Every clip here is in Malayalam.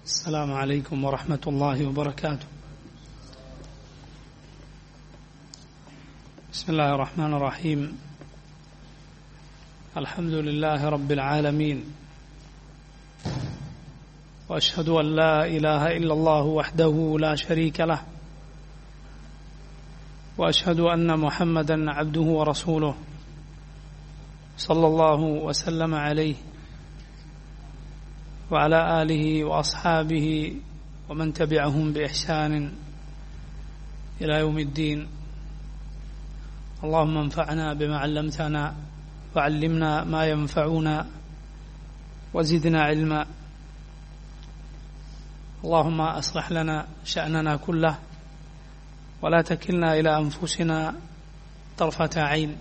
السلام عليكم ورحمة الله وبركاته بسم الله الرحمن الرحيم الحمد لله رب العالمين واشهد ان لا اله الا الله وحده لا شريك له واشهد ان محمدا عبده ورسوله صلى الله وسلم عليه وعلى اله واصحابه ومن تبعهم باحسان الى يوم الدين اللهم انفعنا بما علمتنا وعلمنا ما ينفعنا وزدنا علما اللهم اصلح لنا شاننا كله ولا تكلنا الى انفسنا طرفه عين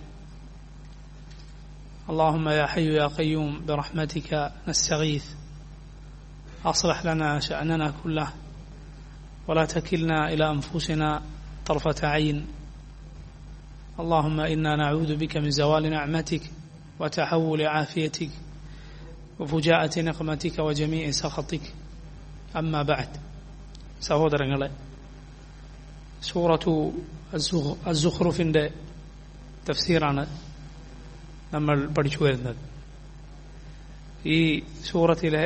اللهم يا حي يا قيوم برحمتك نستغيث اصلح لنا شاننا كله ولا تكلنا الى انفسنا طرفه عين اللهم انا نعوذ بك من زوال نعمتك وتحول عافيتك وفجاءة نقمتك وجميع سخطك أما بعد സഹോദരങ്ങളെ സൂറത്തു അസുഖ്റുഫിന്റെ തഫ്സീറാണ് നമ്മൾ പഠിച്ചു വരുന്നത് ഈ സൂറത്തിലെ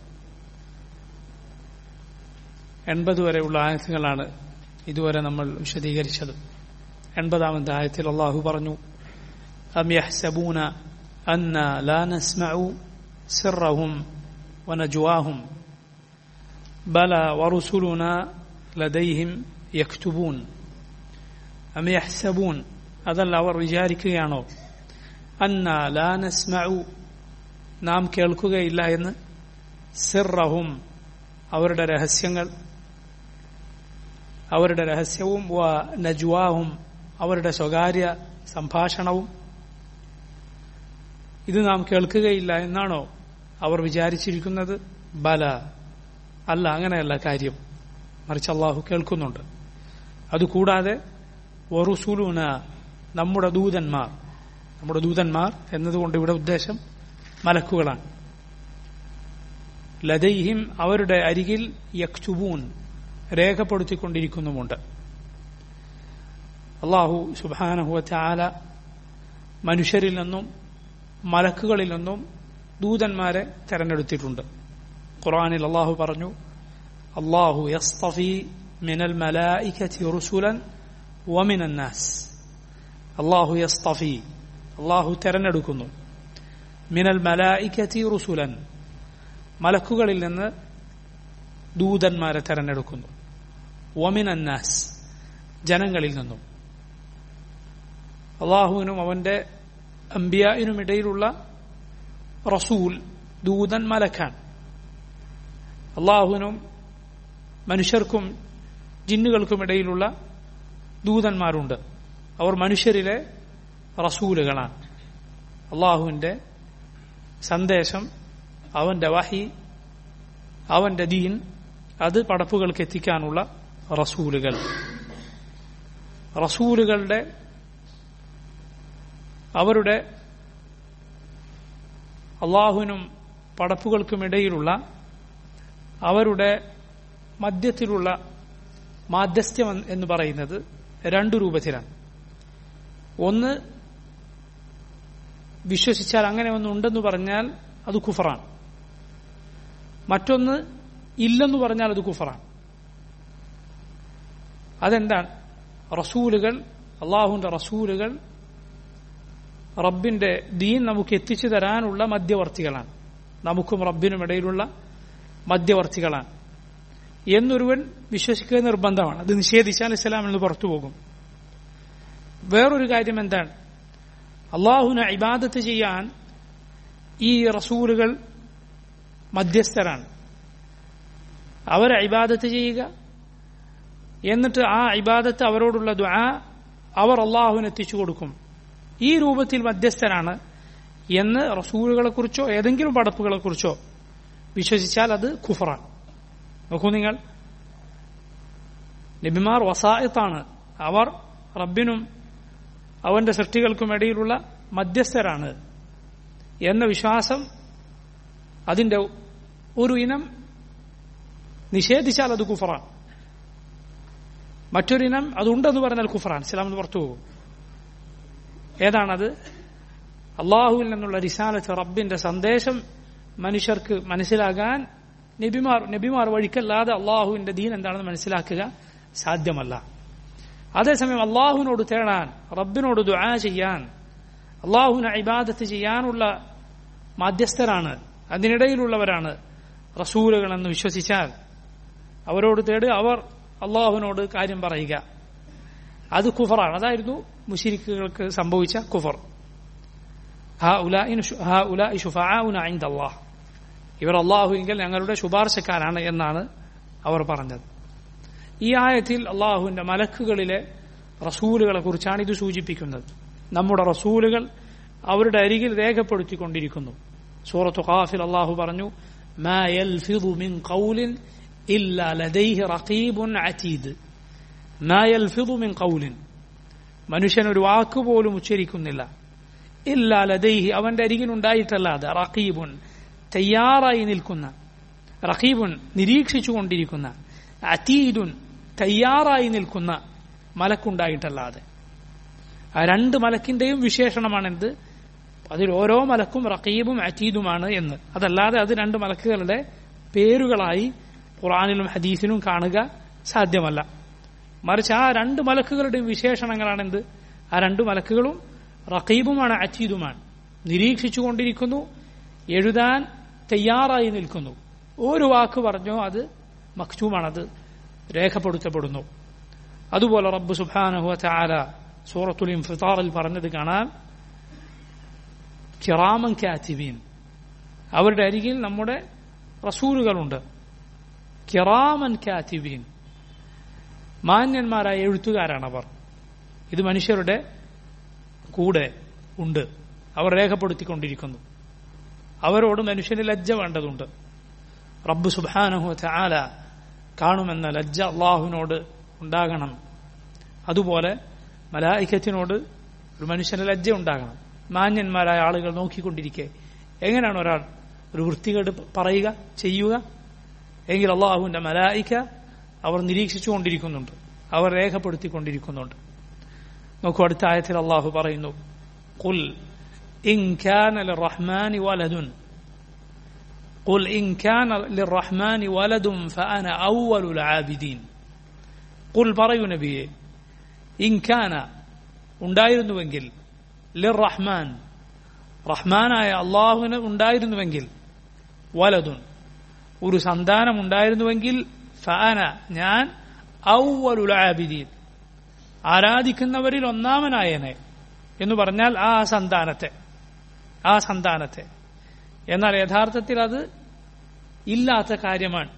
എൺപത് വരെയുള്ള ആയത്തുകളാണ് ഇതുവരെ നമ്മൾ വിശദീകരിച്ചത് എൺപതാമത്തെ ആയത്തിൽ അള്ളാഹു പറഞ്ഞു أم يحسبون أنا لا نسمع سرهم ونجواهم بلى ورسلنا لديهم يكتبون أم يحسبون അതല്ല അവർ വിചാരിക്കുകയാണോ അന്ന ലാ നസ്മഉ നാം കേൾക്കുകയില്ല എന്ന് സിറഹും അവരുടെ രഹസ്യങ്ങൾ അവരുടെ രഹസ്യവും വ നജ്വാഹും അവരുടെ സ്വകാര്യ സംഭാഷണവും ഇത് നാം കേൾക്കുകയില്ല എന്നാണോ അവർ വിചാരിച്ചിരിക്കുന്നത് ബല അല്ല അങ്ങനെയല്ല കാര്യം മറിച്ച് അള്ളാഹു കേൾക്കുന്നുണ്ട് അതുകൂടാതെ വറുസുലൂന നമ്മുടെ ദൂതന്മാർ നമ്മുടെ ദൂതന്മാർ എന്നതുകൊണ്ട് ഇവിടെ ഉദ്ദേശം മലക്കുകളാണ് ലതൈഹിം അവരുടെ അരികിൽ യക്തുബൂൻ രേഖപ്പെടുത്തിക്കൊണ്ടിരിക്കുന്നുമുണ്ട് അള്ളാഹു സുബാനഹുവ ആല മനുഷ്യരിൽ നിന്നും മലക്കുകളിൽ നിന്നും ദൂതന്മാരെ തെരഞ്ഞെടുത്തിട്ടുണ്ട് ഖുറാനിൽ അള്ളാഹു പറഞ്ഞു അള്ളാഹു യസ്തഫി മിനൽ മലായിക്കത്തി റുസുലൻ വമിനൻ നാസ് അള്ളാഹു യസ്തഫി അള്ളാഹു തെരഞ്ഞെടുക്കുന്നു മിനൽ മലായിക്കത്തി റുസുലൻ മലക്കുകളിൽ നിന്ന് ദൂതന്മാരെ തെരഞ്ഞെടുക്കുന്നു വമിനൻ നാസ് ജനങ്ങളിൽ നിന്നും അള്ളാഹുവിനും അവന്റെ അംബിയായിനുമിടയിലുള്ള റസൂൽ ദൂതൻ മലക്കാണ് അള്ളാഹുവിനും മനുഷ്യർക്കും ജിന്നുകൾക്കും ഇടയിലുള്ള ദൂതന്മാരുണ്ട് അവർ മനുഷ്യരിലെ റസൂലുകളാണ് അള്ളാഹുവിന്റെ സന്ദേശം അവന്റെ വഹി അവന്റെ ദീൻ അത് പടപ്പുകൾക്ക് എത്തിക്കാനുള്ള റസൂലുകൾ റസൂലുകളുടെ അവരുടെ അള്ളാഹുവിനും പടപ്പുകൾക്കുമിടയിലുള്ള അവരുടെ മധ്യത്തിലുള്ള മാധ്യസ്ഥ്യം എന്ന് പറയുന്നത് രണ്ടു രൂപത്തിലാണ് ഒന്ന് വിശ്വസിച്ചാൽ അങ്ങനെ ഒന്നുണ്ടെന്ന് പറഞ്ഞാൽ അത് കുഫറാണ് മറ്റൊന്ന് ഇല്ലെന്ന് പറഞ്ഞാൽ അത് കുഫറാണ് അതെന്താണ് റസൂലുകൾ അള്ളാഹുവിന്റെ റസൂലുകൾ റബ്ബിന്റെ ദീൻ നമുക്ക് എത്തിച്ചു തരാനുള്ള മധ്യവർത്തികളാണ് നമുക്കും റബ്ബിനും ഇടയിലുള്ള മധ്യവർത്തികളാണ് എന്നൊരുവൻ വിശ്വസിക്കുക നിർബന്ധമാണ് അത് നിഷേധിച്ചാൽ ഇസ്ലാമിൽ നിന്ന് പുറത്തു പോകും വേറൊരു കാര്യം എന്താണ് അള്ളാഹുന ഇബാദത്ത് ചെയ്യാൻ ഈ റസൂലുകൾ മധ്യസ്ഥരാണ് അവരെ ഇബാദത്ത് ചെയ്യുക എന്നിട്ട് ആ ഇബാദത്ത് അവരോടുള്ള ദ്വാ അവർ അള്ളാഹുവിന് എത്തിച്ചു കൊടുക്കും ഈ രൂപത്തിൽ മധ്യസ്ഥനാണ് എന്ന് റസൂലുകളെ കുറിച്ചോ ഏതെങ്കിലും പടപ്പുകളെ കുറിച്ചോ വിശ്വസിച്ചാൽ അത് കുഫറാണ് നോക്കൂ നിങ്ങൾ നബിമാർ വസായത്താണ് അവർ റബ്ബിനും അവന്റെ സൃഷ്ടികൾക്കും ഇടയിലുള്ള മധ്യസ്ഥരാണ് എന്ന വിശ്വാസം അതിന്റെ ഒരു ഇനം നിഷേധിച്ചാൽ അത് കുഫറാണ് മറ്റൊരിനം അതുണ്ടെന്ന് പറഞ്ഞാൽ കുഫറാണ് ഇസ്ലാം എന്ന് പുറത്തു പോകും ഏതാണത് അള്ളാഹുവിൽ നിന്നുള്ള റിസാലത്ത് റബ്ബിന്റെ സന്ദേശം മനുഷ്യർക്ക് മനസ്സിലാകാൻ നബിമാർ നബിമാർ വഴിക്കല്ലാതെ അള്ളാഹുവിന്റെ ദീൻ എന്താണെന്ന് മനസ്സിലാക്കുക സാധ്യമല്ല അതേസമയം അള്ളാഹുവിനോട് തേടാൻ റബ്ബിനോട് ദുആ ചെയ്യാൻ അള്ളാഹുവിനെ ഇബാദത്ത് ചെയ്യാനുള്ള മാധ്യസ്ഥരാണ് അതിനിടയിലുള്ളവരാണ് റസൂലുകൾ എന്ന് വിശ്വസിച്ചാൽ അവരോട് തേട് അവർ അള്ളാഹുവിനോട് കാര്യം പറയുക അത് കുഫറാണ് അതായിരുന്നു മുഷിരിക്കുകൾക്ക് സംഭവിച്ച കുഫർ ഇവർ അള്ളാഹുവിങ്കിൽ ഞങ്ങളുടെ ശുപാർശക്കാരാണ് എന്നാണ് അവർ പറഞ്ഞത് ഈ ആയത്തിൽ അള്ളാഹുവിന്റെ മലക്കുകളിലെ റസൂലുകളെ കുറിച്ചാണ് ഇത് സൂചിപ്പിക്കുന്നത് നമ്മുടെ റസൂലുകൾ അവരുടെ അരികിൽ രേഖപ്പെടുത്തിക്കൊണ്ടിരിക്കുന്നു സൂറത്തു ഖാഫിൽ അള്ളാഹു പറഞ്ഞു മാ യൽഫിദു മിൻ ഖൗലിൻ ഇല്ല ലദൈഹി റഖീബുൻ അതീദ് മാ യൽഫിദു മിൻ ഖൗലിൻ മനുഷ്യൻ ഒരു വാക്ക് പോലും ഉച്ചരിക്കുന്നില്ല ഇല്ല ലദൈഹി അവന്റെ അരികിലുണ്ടായിട്ടല്ലാതെ റഖീബുൻ തയ്യാറായി നിൽക്കുന്ന റഖീബുൻ നിരീക്ഷിച്ചുകൊണ്ടിരിക്കുന്ന അതീദുൻ തയ്യാറായി നിൽക്കുന്ന മലക്കുണ്ടായിട്ടല്ലാതെ ആ രണ്ട് മലക്കിന്റെയും വിശേഷണമാണെന്ത് അതിൽ ഓരോ മലക്കും റഖീബും അറ്റീദുമാണ് എന്ന് അതല്ലാതെ അത് രണ്ട് മലക്കുകളുടെ പേരുകളായി ഖുറാനിലും ഹദീസിലും കാണുക സാധ്യമല്ല മറിച്ച് ആ രണ്ട് മലക്കുകളുടെയും വിശേഷണങ്ങളാണെന്ത് ആ രണ്ട് മലക്കുകളും റഖീബുമാണ് അറ്റീദുമാണ് നിരീക്ഷിച്ചുകൊണ്ടിരിക്കുന്നു എഴുതാൻ തയ്യാറായി നിൽക്കുന്നു ഒരു വാക്ക് പറഞ്ഞോ അത് മക്തൂമാണത് രേഖപ്പെടുത്തപ്പെടുന്നു അതുപോലെ റബ്ബ് സുബാനഹു ചാല സൂറത്തുൽ ഇൻഫിത്താറിൽ പറഞ്ഞത് കാണാം കിറാമൻ കാത്തിബീൻ അവരുടെ അരികിൽ നമ്മുടെ റസൂലുകളുണ്ട് കിറാമൻ കാത്തിബീൻ മാന്യന്മാരായ എഴുത്തുകാരാണ് അവർ ഇത് മനുഷ്യരുടെ കൂടെ ഉണ്ട് അവർ രേഖപ്പെടുത്തിക്കൊണ്ടിരിക്കുന്നു അവരോട് മനുഷ്യന് ലജ്ജ വേണ്ടതുണ്ട് റബ്ബ് സുബാനഹു ചാല കാണുമെന്ന ലജ്ജ അള്ളാഹുവിനോട് ഉണ്ടാകണം അതുപോലെ മലായിക്കത്തിനോട് ഒരു മനുഷ്യന് ലജ്ജ ഉണ്ടാകണം മാന്യന്മാരായ ആളുകൾ നോക്കിക്കൊണ്ടിരിക്കെ എങ്ങനെയാണ് ഒരാൾ ഒരു വൃത്തികേട് പറയുക ചെയ്യുക എങ്കിൽ അള്ളാഹുവിന്റെ മലായിക്ക അവർ നിരീക്ഷിച്ചുകൊണ്ടിരിക്കുന്നുണ്ട് അവർ രേഖപ്പെടുത്തിക്കൊണ്ടിരിക്കുന്നുണ്ട് നോക്കൂ അടുത്ത ആയത്തിൽ അള്ളാഹു പറയുന്നു കുൽ ഇൻ കാന ലിറഹ്മാനി വലദുൻ قل إن كان للرحمن ولد فأنا أول العابدين قل പറയൂ നബിയെ ഇൻ കാന ഉണ്ടായിരുന്നുവെങ്കിൽ ലിറഹ്മാൻ റഹ്മാനായ അള്ളാഹുവിന് ഉണ്ടായിരുന്നുവെങ്കിൽ വലതുൻ ഒരു സന്താനം ഉണ്ടായിരുന്നുവെങ്കിൽ ഫാന ഞാൻ ഔവലുൽ ആബിദീൻ ആരാധിക്കുന്നവരിൽ ഒന്നാമനായനെ എന്ന് പറഞ്ഞാൽ ആ സന്താനത്തെ ആ സന്താനത്തെ എന്നാൽ യഥാർത്ഥത്തിൽ അത് ഇല്ലാത്ത കാര്യമാണ്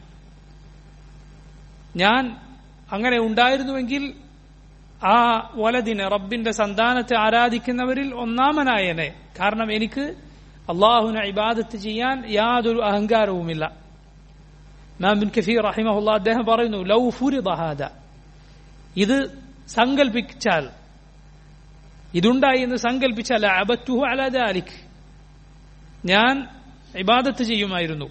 ഞാൻ അങ്ങനെ ഉണ്ടായിരുന്നുവെങ്കിൽ ആ വലദിനെ റബ്ബിന്റെ സന്താനത്തെ ആരാധിക്കുന്നവരിൽ ഒന്നാമനായനെ കാരണം എനിക്ക് അള്ളാഹുവിനെ ഇബാദത്ത് ചെയ്യാൻ യാതൊരു അഹങ്കാരവുമില്ല മാം ബിൻ കഫീർ റഹിമഹുല്ല അദ്ദേഹം പറയുന്നു ലൗ ഫുരിദഹാദ ഇത് സങ്കൽപ്പിച്ചാൽ ഇതുണ്ടായി എന്ന് സങ്കല്പിച്ചാൽ അബറ്റുഹു അലാദാലിക് ഞാൻ ഇബാദത്ത് ചെയ്യുമായിരുന്നു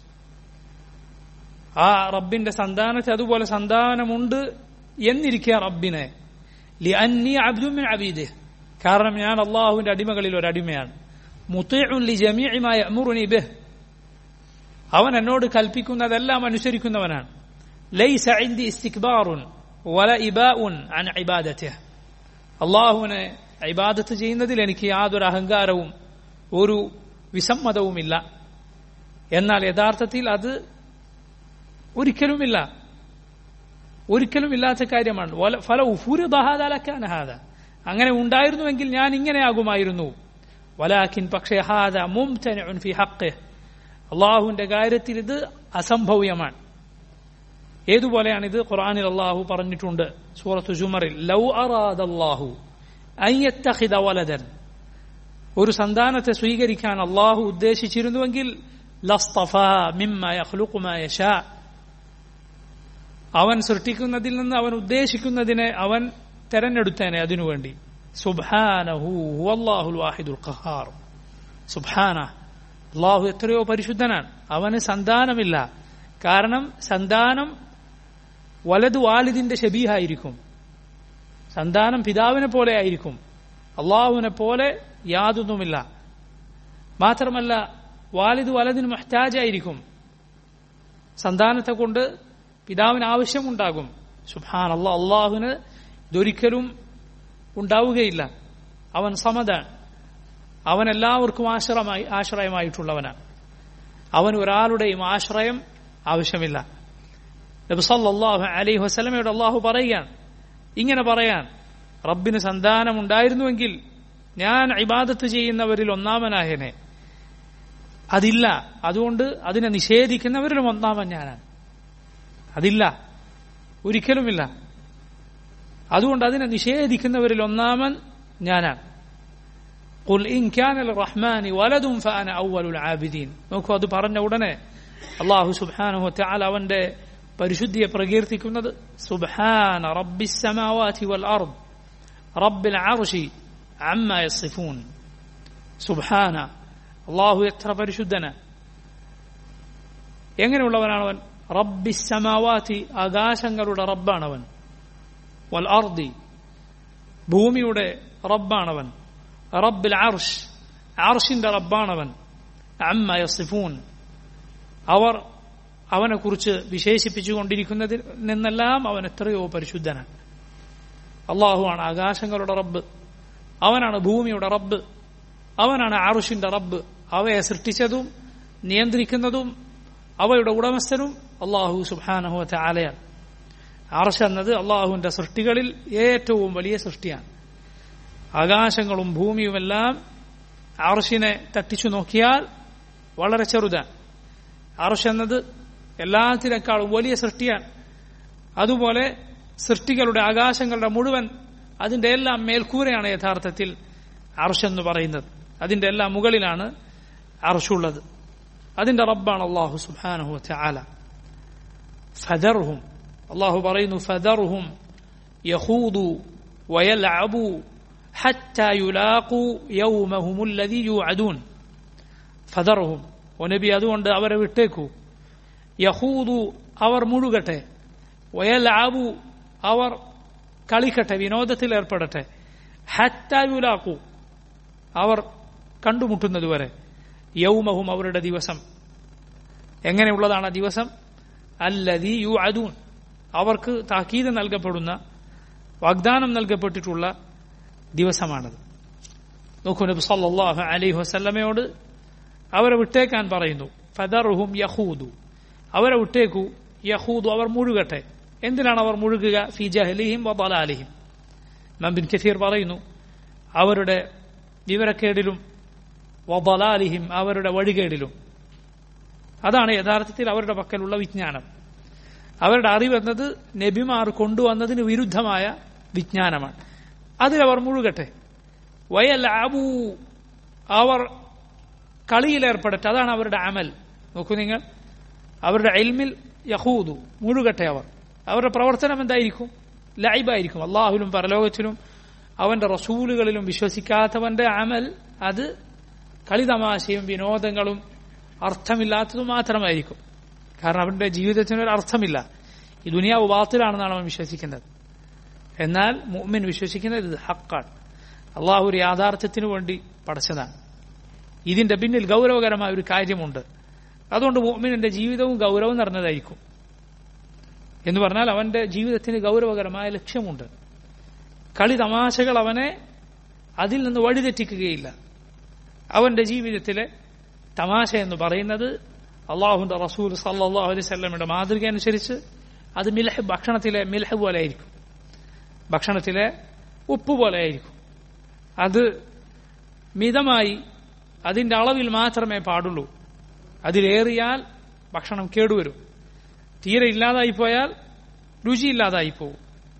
ആ റബ്ബിന്റെ സന്താനത്തെ അതുപോലെ സന്താനമുണ്ട് എന്നിരിക്കുക റബ്ബിനെ ലി അന്നി അബ്ദുമിൻ അബീദ് കാരണം ഞാൻ അള്ളാഹുവിന്റെ അടിമകളിൽ ഒരു അടിമയാണ് മുത്തീഉൻ ലി ജമീഇമായ അമുറുനി ബിഹ് അവൻ എന്നോട് കൽപ്പിക്കുന്നതെല്ലാം അനുസരിക്കുന്നവനാണ് ലൈസ ഇൻദി ഇസ്തിക്ബാറുൻ വല ഇബാഉൻ അൻ ഇബാദത്തിഹ് അള്ളാഹുവിനെ ഇബാദത്ത് ചെയ്യുന്നതിൽ എനിക്ക് യാതൊരു അഹങ്കാരവും ഒരു വിസമ്മതവുമില്ല എന്നാൽ യഥാർത്ഥത്തിൽ അത് ഒരിക്കലുമില്ല ഒരിക്കലും ഇല്ലാത്ത കാര്യമാണ് ഫല ഉഫുരുദഹാദാലക്കാനഹാദ അങ്ങനെ ഉണ്ടായിരുന്നുവെങ്കിൽ ഞാൻ ഇങ്ങനെയാകുമായിരുന്നു വലാഖിൻ പക്ഷേ ഹാദ മുംതനുൻ ഫി ഹഖ് അള്ളാഹുവിന്റെ കാര്യത്തിൽ ഇത് അസംഭവ്യമാണ് ഏതുപോലെയാണ് ഇത് ഖുറാനിൽ അള്ളാഹു പറഞ്ഞിട്ടുണ്ട് സൂറത്ത് ജുമറിൽ ലൗ അറാദല്ലാഹു അയ്യത്തഹിദ വലദൻ ഒരു സന്താനത്തെ സ്വീകരിക്കാൻ അള്ളാഹു ഉദ്ദേശിച്ചിരുന്നുവെങ്കിൽ ലസ്തഫ മിമ്മ യഖ്ലുഖുമാ യശാ അവൻ സൃഷ്ടിക്കുന്നതിൽ നിന്ന് അവൻ ഉദ്ദേശിക്കുന്നതിനെ അവൻ തെരഞ്ഞെടുത്തേനെ അതിനുവേണ്ടി സുബ്ഹാനഹു ഹുവല്ലാഹുൽ വാഹിദുൽ ഖഹാർ സുബ്ഹാന അള്ളാഹു എത്രയോ പരിശുദ്ധനാണ് അവന് സന്താനമില്ല കാരണം സന്താനം വലതു വാലിദിന്റെ ഷബീഹായിരിക്കും സന്താനം പിതാവിനെ പോലെ ആയിരിക്കും അള്ളാഹുവിനെ പോലെ യാതൊന്നുമില്ല മാത്രമല്ല വാലിദ് വലതിന് മഹ്താജായിരിക്കും സന്താനത്തെ കൊണ്ട് പിതാവിന് ആവശ്യമുണ്ടാകും സുഹാൻ അള്ളാ അള്ളാഹുവിന് ഇതൊരിക്കലും ഉണ്ടാവുകയില്ല അവൻ സമതാണ് അവൻ എല്ലാവർക്കും ആശ്രമായി ആശ്രയമായിട്ടുള്ളവനാണ് അവൻ ഒരാളുടെയും ആശ്രയം ആവശ്യമില്ല നബ്സല്ലാഹു അലൈഹി വസ്ലമയോട് അള്ളാഹു പറയുകയാണ് ഇങ്ങനെ പറയാൻ റബ്ബിന് സന്താനമുണ്ടായിരുന്നുവെങ്കിൽ ഞാൻ ഇബാദത്ത് ചെയ്യുന്നവരിൽ ഒന്നാമനായനെ അതില്ല അതുകൊണ്ട് അതിനെ നിഷേധിക്കുന്നവരിലും ഒന്നാമൻ ഞാനാണ് അതില്ല ഒരിക്കലുമില്ല അതുകൊണ്ട് അതിനെ നിഷേധിക്കുന്നവരിൽ ഒന്നാമൻ ഞാനാണ് قل إن كان للرحمن ولد فأنا أول العابدين നോക്കൂ അത് പറഞ്ഞ ഉടനെ അള്ളാഹു സുബ്ഹാനഹു വതആല അവന്റെ പരിശുദ്ധിയെ പ്രകീർത്തിക്കുന്നത് സുബ്ഹാന റബ്ബിസ് സമാവാതി വൽ അർദ് റബ്ബിൽ അർശി അമ്മ യസിഫൂൻ സുബ്ഹാന അള്ളാഹു എത്ര പരിശുദ്ധന എങ്ങനെയുള്ളവനാണവൻ റബ്ബിസ് സമാവാതി ആകാശങ്ങളുടെ റബ്ബാണവൻ വൽ അർദി ഭൂമിയുടെ റബ്ബാണവൻ റബ്ബിൽ അർഷ് അർഷിന്റെ റബ്ബാണവൻ അമ്മ യസിഫൂൻ അവർ അവനെക്കുറിച്ച് വിശേഷിപ്പിച്ചുകൊണ്ടിരിക്കുന്നതിൽ നിന്നെല്ലാം അവൻ എത്രയോ പരിശുദ്ധനാണ് അള്ളാഹുവാണ് ആകാശങ്ങളുടെ റബ്ബ് അവനാണ് ഭൂമിയുടെ റബ്ബ് അവനാണ് ആറുഷിന്റെ റബ്ബ് അവയെ സൃഷ്ടിച്ചതും നിയന്ത്രിക്കുന്നതും അവയുടെ ഉടമസ്ഥനും അള്ളാഹു സുബാനഹുവത്തെ ആലയാണ് ആർഷ എന്നത് അള്ളാഹുവിന്റെ സൃഷ്ടികളിൽ ഏറ്റവും വലിയ സൃഷ്ടിയാണ് ആകാശങ്ങളും ഭൂമിയുമെല്ലാം ആർഷിനെ തട്ടിച്ചു നോക്കിയാൽ വളരെ ചെറുതാണ് ആർഷ് എന്നത് എല്ലാത്തിനേക്കാളും വലിയ സൃഷ്ടിയാണ് അതുപോലെ സൃഷ്ടികളുടെ ആകാശങ്ങളുടെ മുഴുവൻ അതിന്റെ എല്ലാം മേൽക്കൂരയാണ് യഥാർത്ഥത്തിൽ അർഷ് എന്ന് പറയുന്നത് അതിന്റെ എല്ലാം മുകളിലാണ് അർഷുള്ളത് അതിന്റെ റബ്ബാണ് അള്ളാഹു സുബാനഹു ചാല ഫദർഹും അള്ളാഹു പറയുന്നു ഫദർഹും യഹൂദു വയൽഅബു حتى يلاقوا يومهم الذي يوعدون ഫദർഹും ഓ നബി അതുകൊണ്ട് അവരെ വിട്ടേക്കൂ യഹൂദു അവർ മുഴുകട്ടെ വയലാബു അവർ കളിക്കട്ടെ വിനോദത്തിൽ ഏർപ്പെടട്ടെ ഹറ്റായുലാക്കൂ അവർ കണ്ടുമുട്ടുന്നതുവരെ യൗമഹും അവരുടെ ദിവസം എങ്ങനെയുള്ളതാണ് ആ ദിവസം അല്ലതി യു അദൂൻ അവർക്ക് താക്കീത് നൽകപ്പെടുന്ന വാഗ്ദാനം നൽകപ്പെട്ടിട്ടുള്ള ദിവസമാണത് നോക്കൂ നബി സല്ലല്ലാഹു അലൈഹി വസല്ലമയോട് അവരെ വിട്ടേക്കാൻ പറയുന്നു ഫദറുഹും യഹൂദു അവരെ വിട്ടേക്കൂ യഹൂദു അവർ മുഴുകട്ടെ എന്തിനാണ് അവർ മുഴുകുക ഫി ജഹലിഹിം വബലാലിഹിം മംബിൻ കസീർ പറയുന്നു അവരുടെ വിവരക്കേടിലും വബലാലിഹിം അവരുടെ വഴികേടിലും അതാണ് യഥാർത്ഥത്തിൽ അവരുടെ പക്കലുള്ള വിജ്ഞാനം അവരുടെ അറിവെന്നത് നബിമാർ കൊണ്ടുവന്നതിന് വിരുദ്ധമായ വിജ്ഞാനമാണ് അതിലവർ മുഴുകട്ടെ വയലാബൂ അവർ കളിയിലേർപ്പെടട്ടെ അതാണ് അവരുടെ അമൽ നോക്കൂ നിങ്ങൾ അവരുടെ എൽമിൽ യഹൂദു മുഴുകട്ടെ അവർ അവരുടെ പ്രവർത്തനം എന്തായിരിക്കും ലൈബായിരിക്കും അള്ളാഹുലും പരലോകത്തിലും അവന്റെ റസൂലുകളിലും വിശ്വസിക്കാത്തവന്റെ അമൽ അത് കളിതമാശയും വിനോദങ്ങളും അർത്ഥമില്ലാത്തതും മാത്രമായിരിക്കും കാരണം അവന്റെ ജീവിതത്തിനൊരു അർത്ഥമില്ല ഈ ദുനിയാവ് ബാത്തിലാണെന്നാണ് അവൻ വിശ്വസിക്കുന്നത് എന്നാൽ മുഅ്മിൻ വിശ്വസിക്കുന്നത് ഇത് ഹക്കാണ് അള്ളാഹു ഒരു യാഥാർത്ഥ്യത്തിനു വേണ്ടി പടച്ചതാണ് ഇതിന്റെ പിന്നിൽ ഗൗരവകരമായ ഒരു കാര്യമുണ്ട് അതുകൊണ്ട് മുഅ്മിനിന്റെ ജീവിതവും ഗൗരവം നിറഞ്ഞതായിരിക്കും എന്ന് പറഞ്ഞാൽ അവന്റെ ജീവിതത്തിന് ഗൗരവകരമായ ലക്ഷ്യമുണ്ട് കളി തമാശകൾ അവനെ അതിൽ നിന്ന് വഴിതെറ്റിക്കുകയില്ല അവന്റെ ജീവിതത്തിലെ തമാശ എന്ന് പറയുന്നത് അള്ളാഹുന്റെ റസൂൽ സല്ലാഹു അലൈഹി സ്വല്ലമയുടെ മാതൃക അനുസരിച്ച് അത് മിൽഹ് ഭക്ഷണത്തിലെ മിൽഹ് പോലെ ആയിരിക്കും ഭക്ഷണത്തിലെ ഉപ്പ് പോലെ ആയിരിക്കും അത് മിതമായി അതിന്റെ അളവിൽ മാത്രമേ പാടുള്ളൂ അതിലേറിയാൽ ഭക്ഷണം കേടുവരും തീരെ ഇല്ലാതായി പോയാൽ രുചിയില്ലാതായി പോകും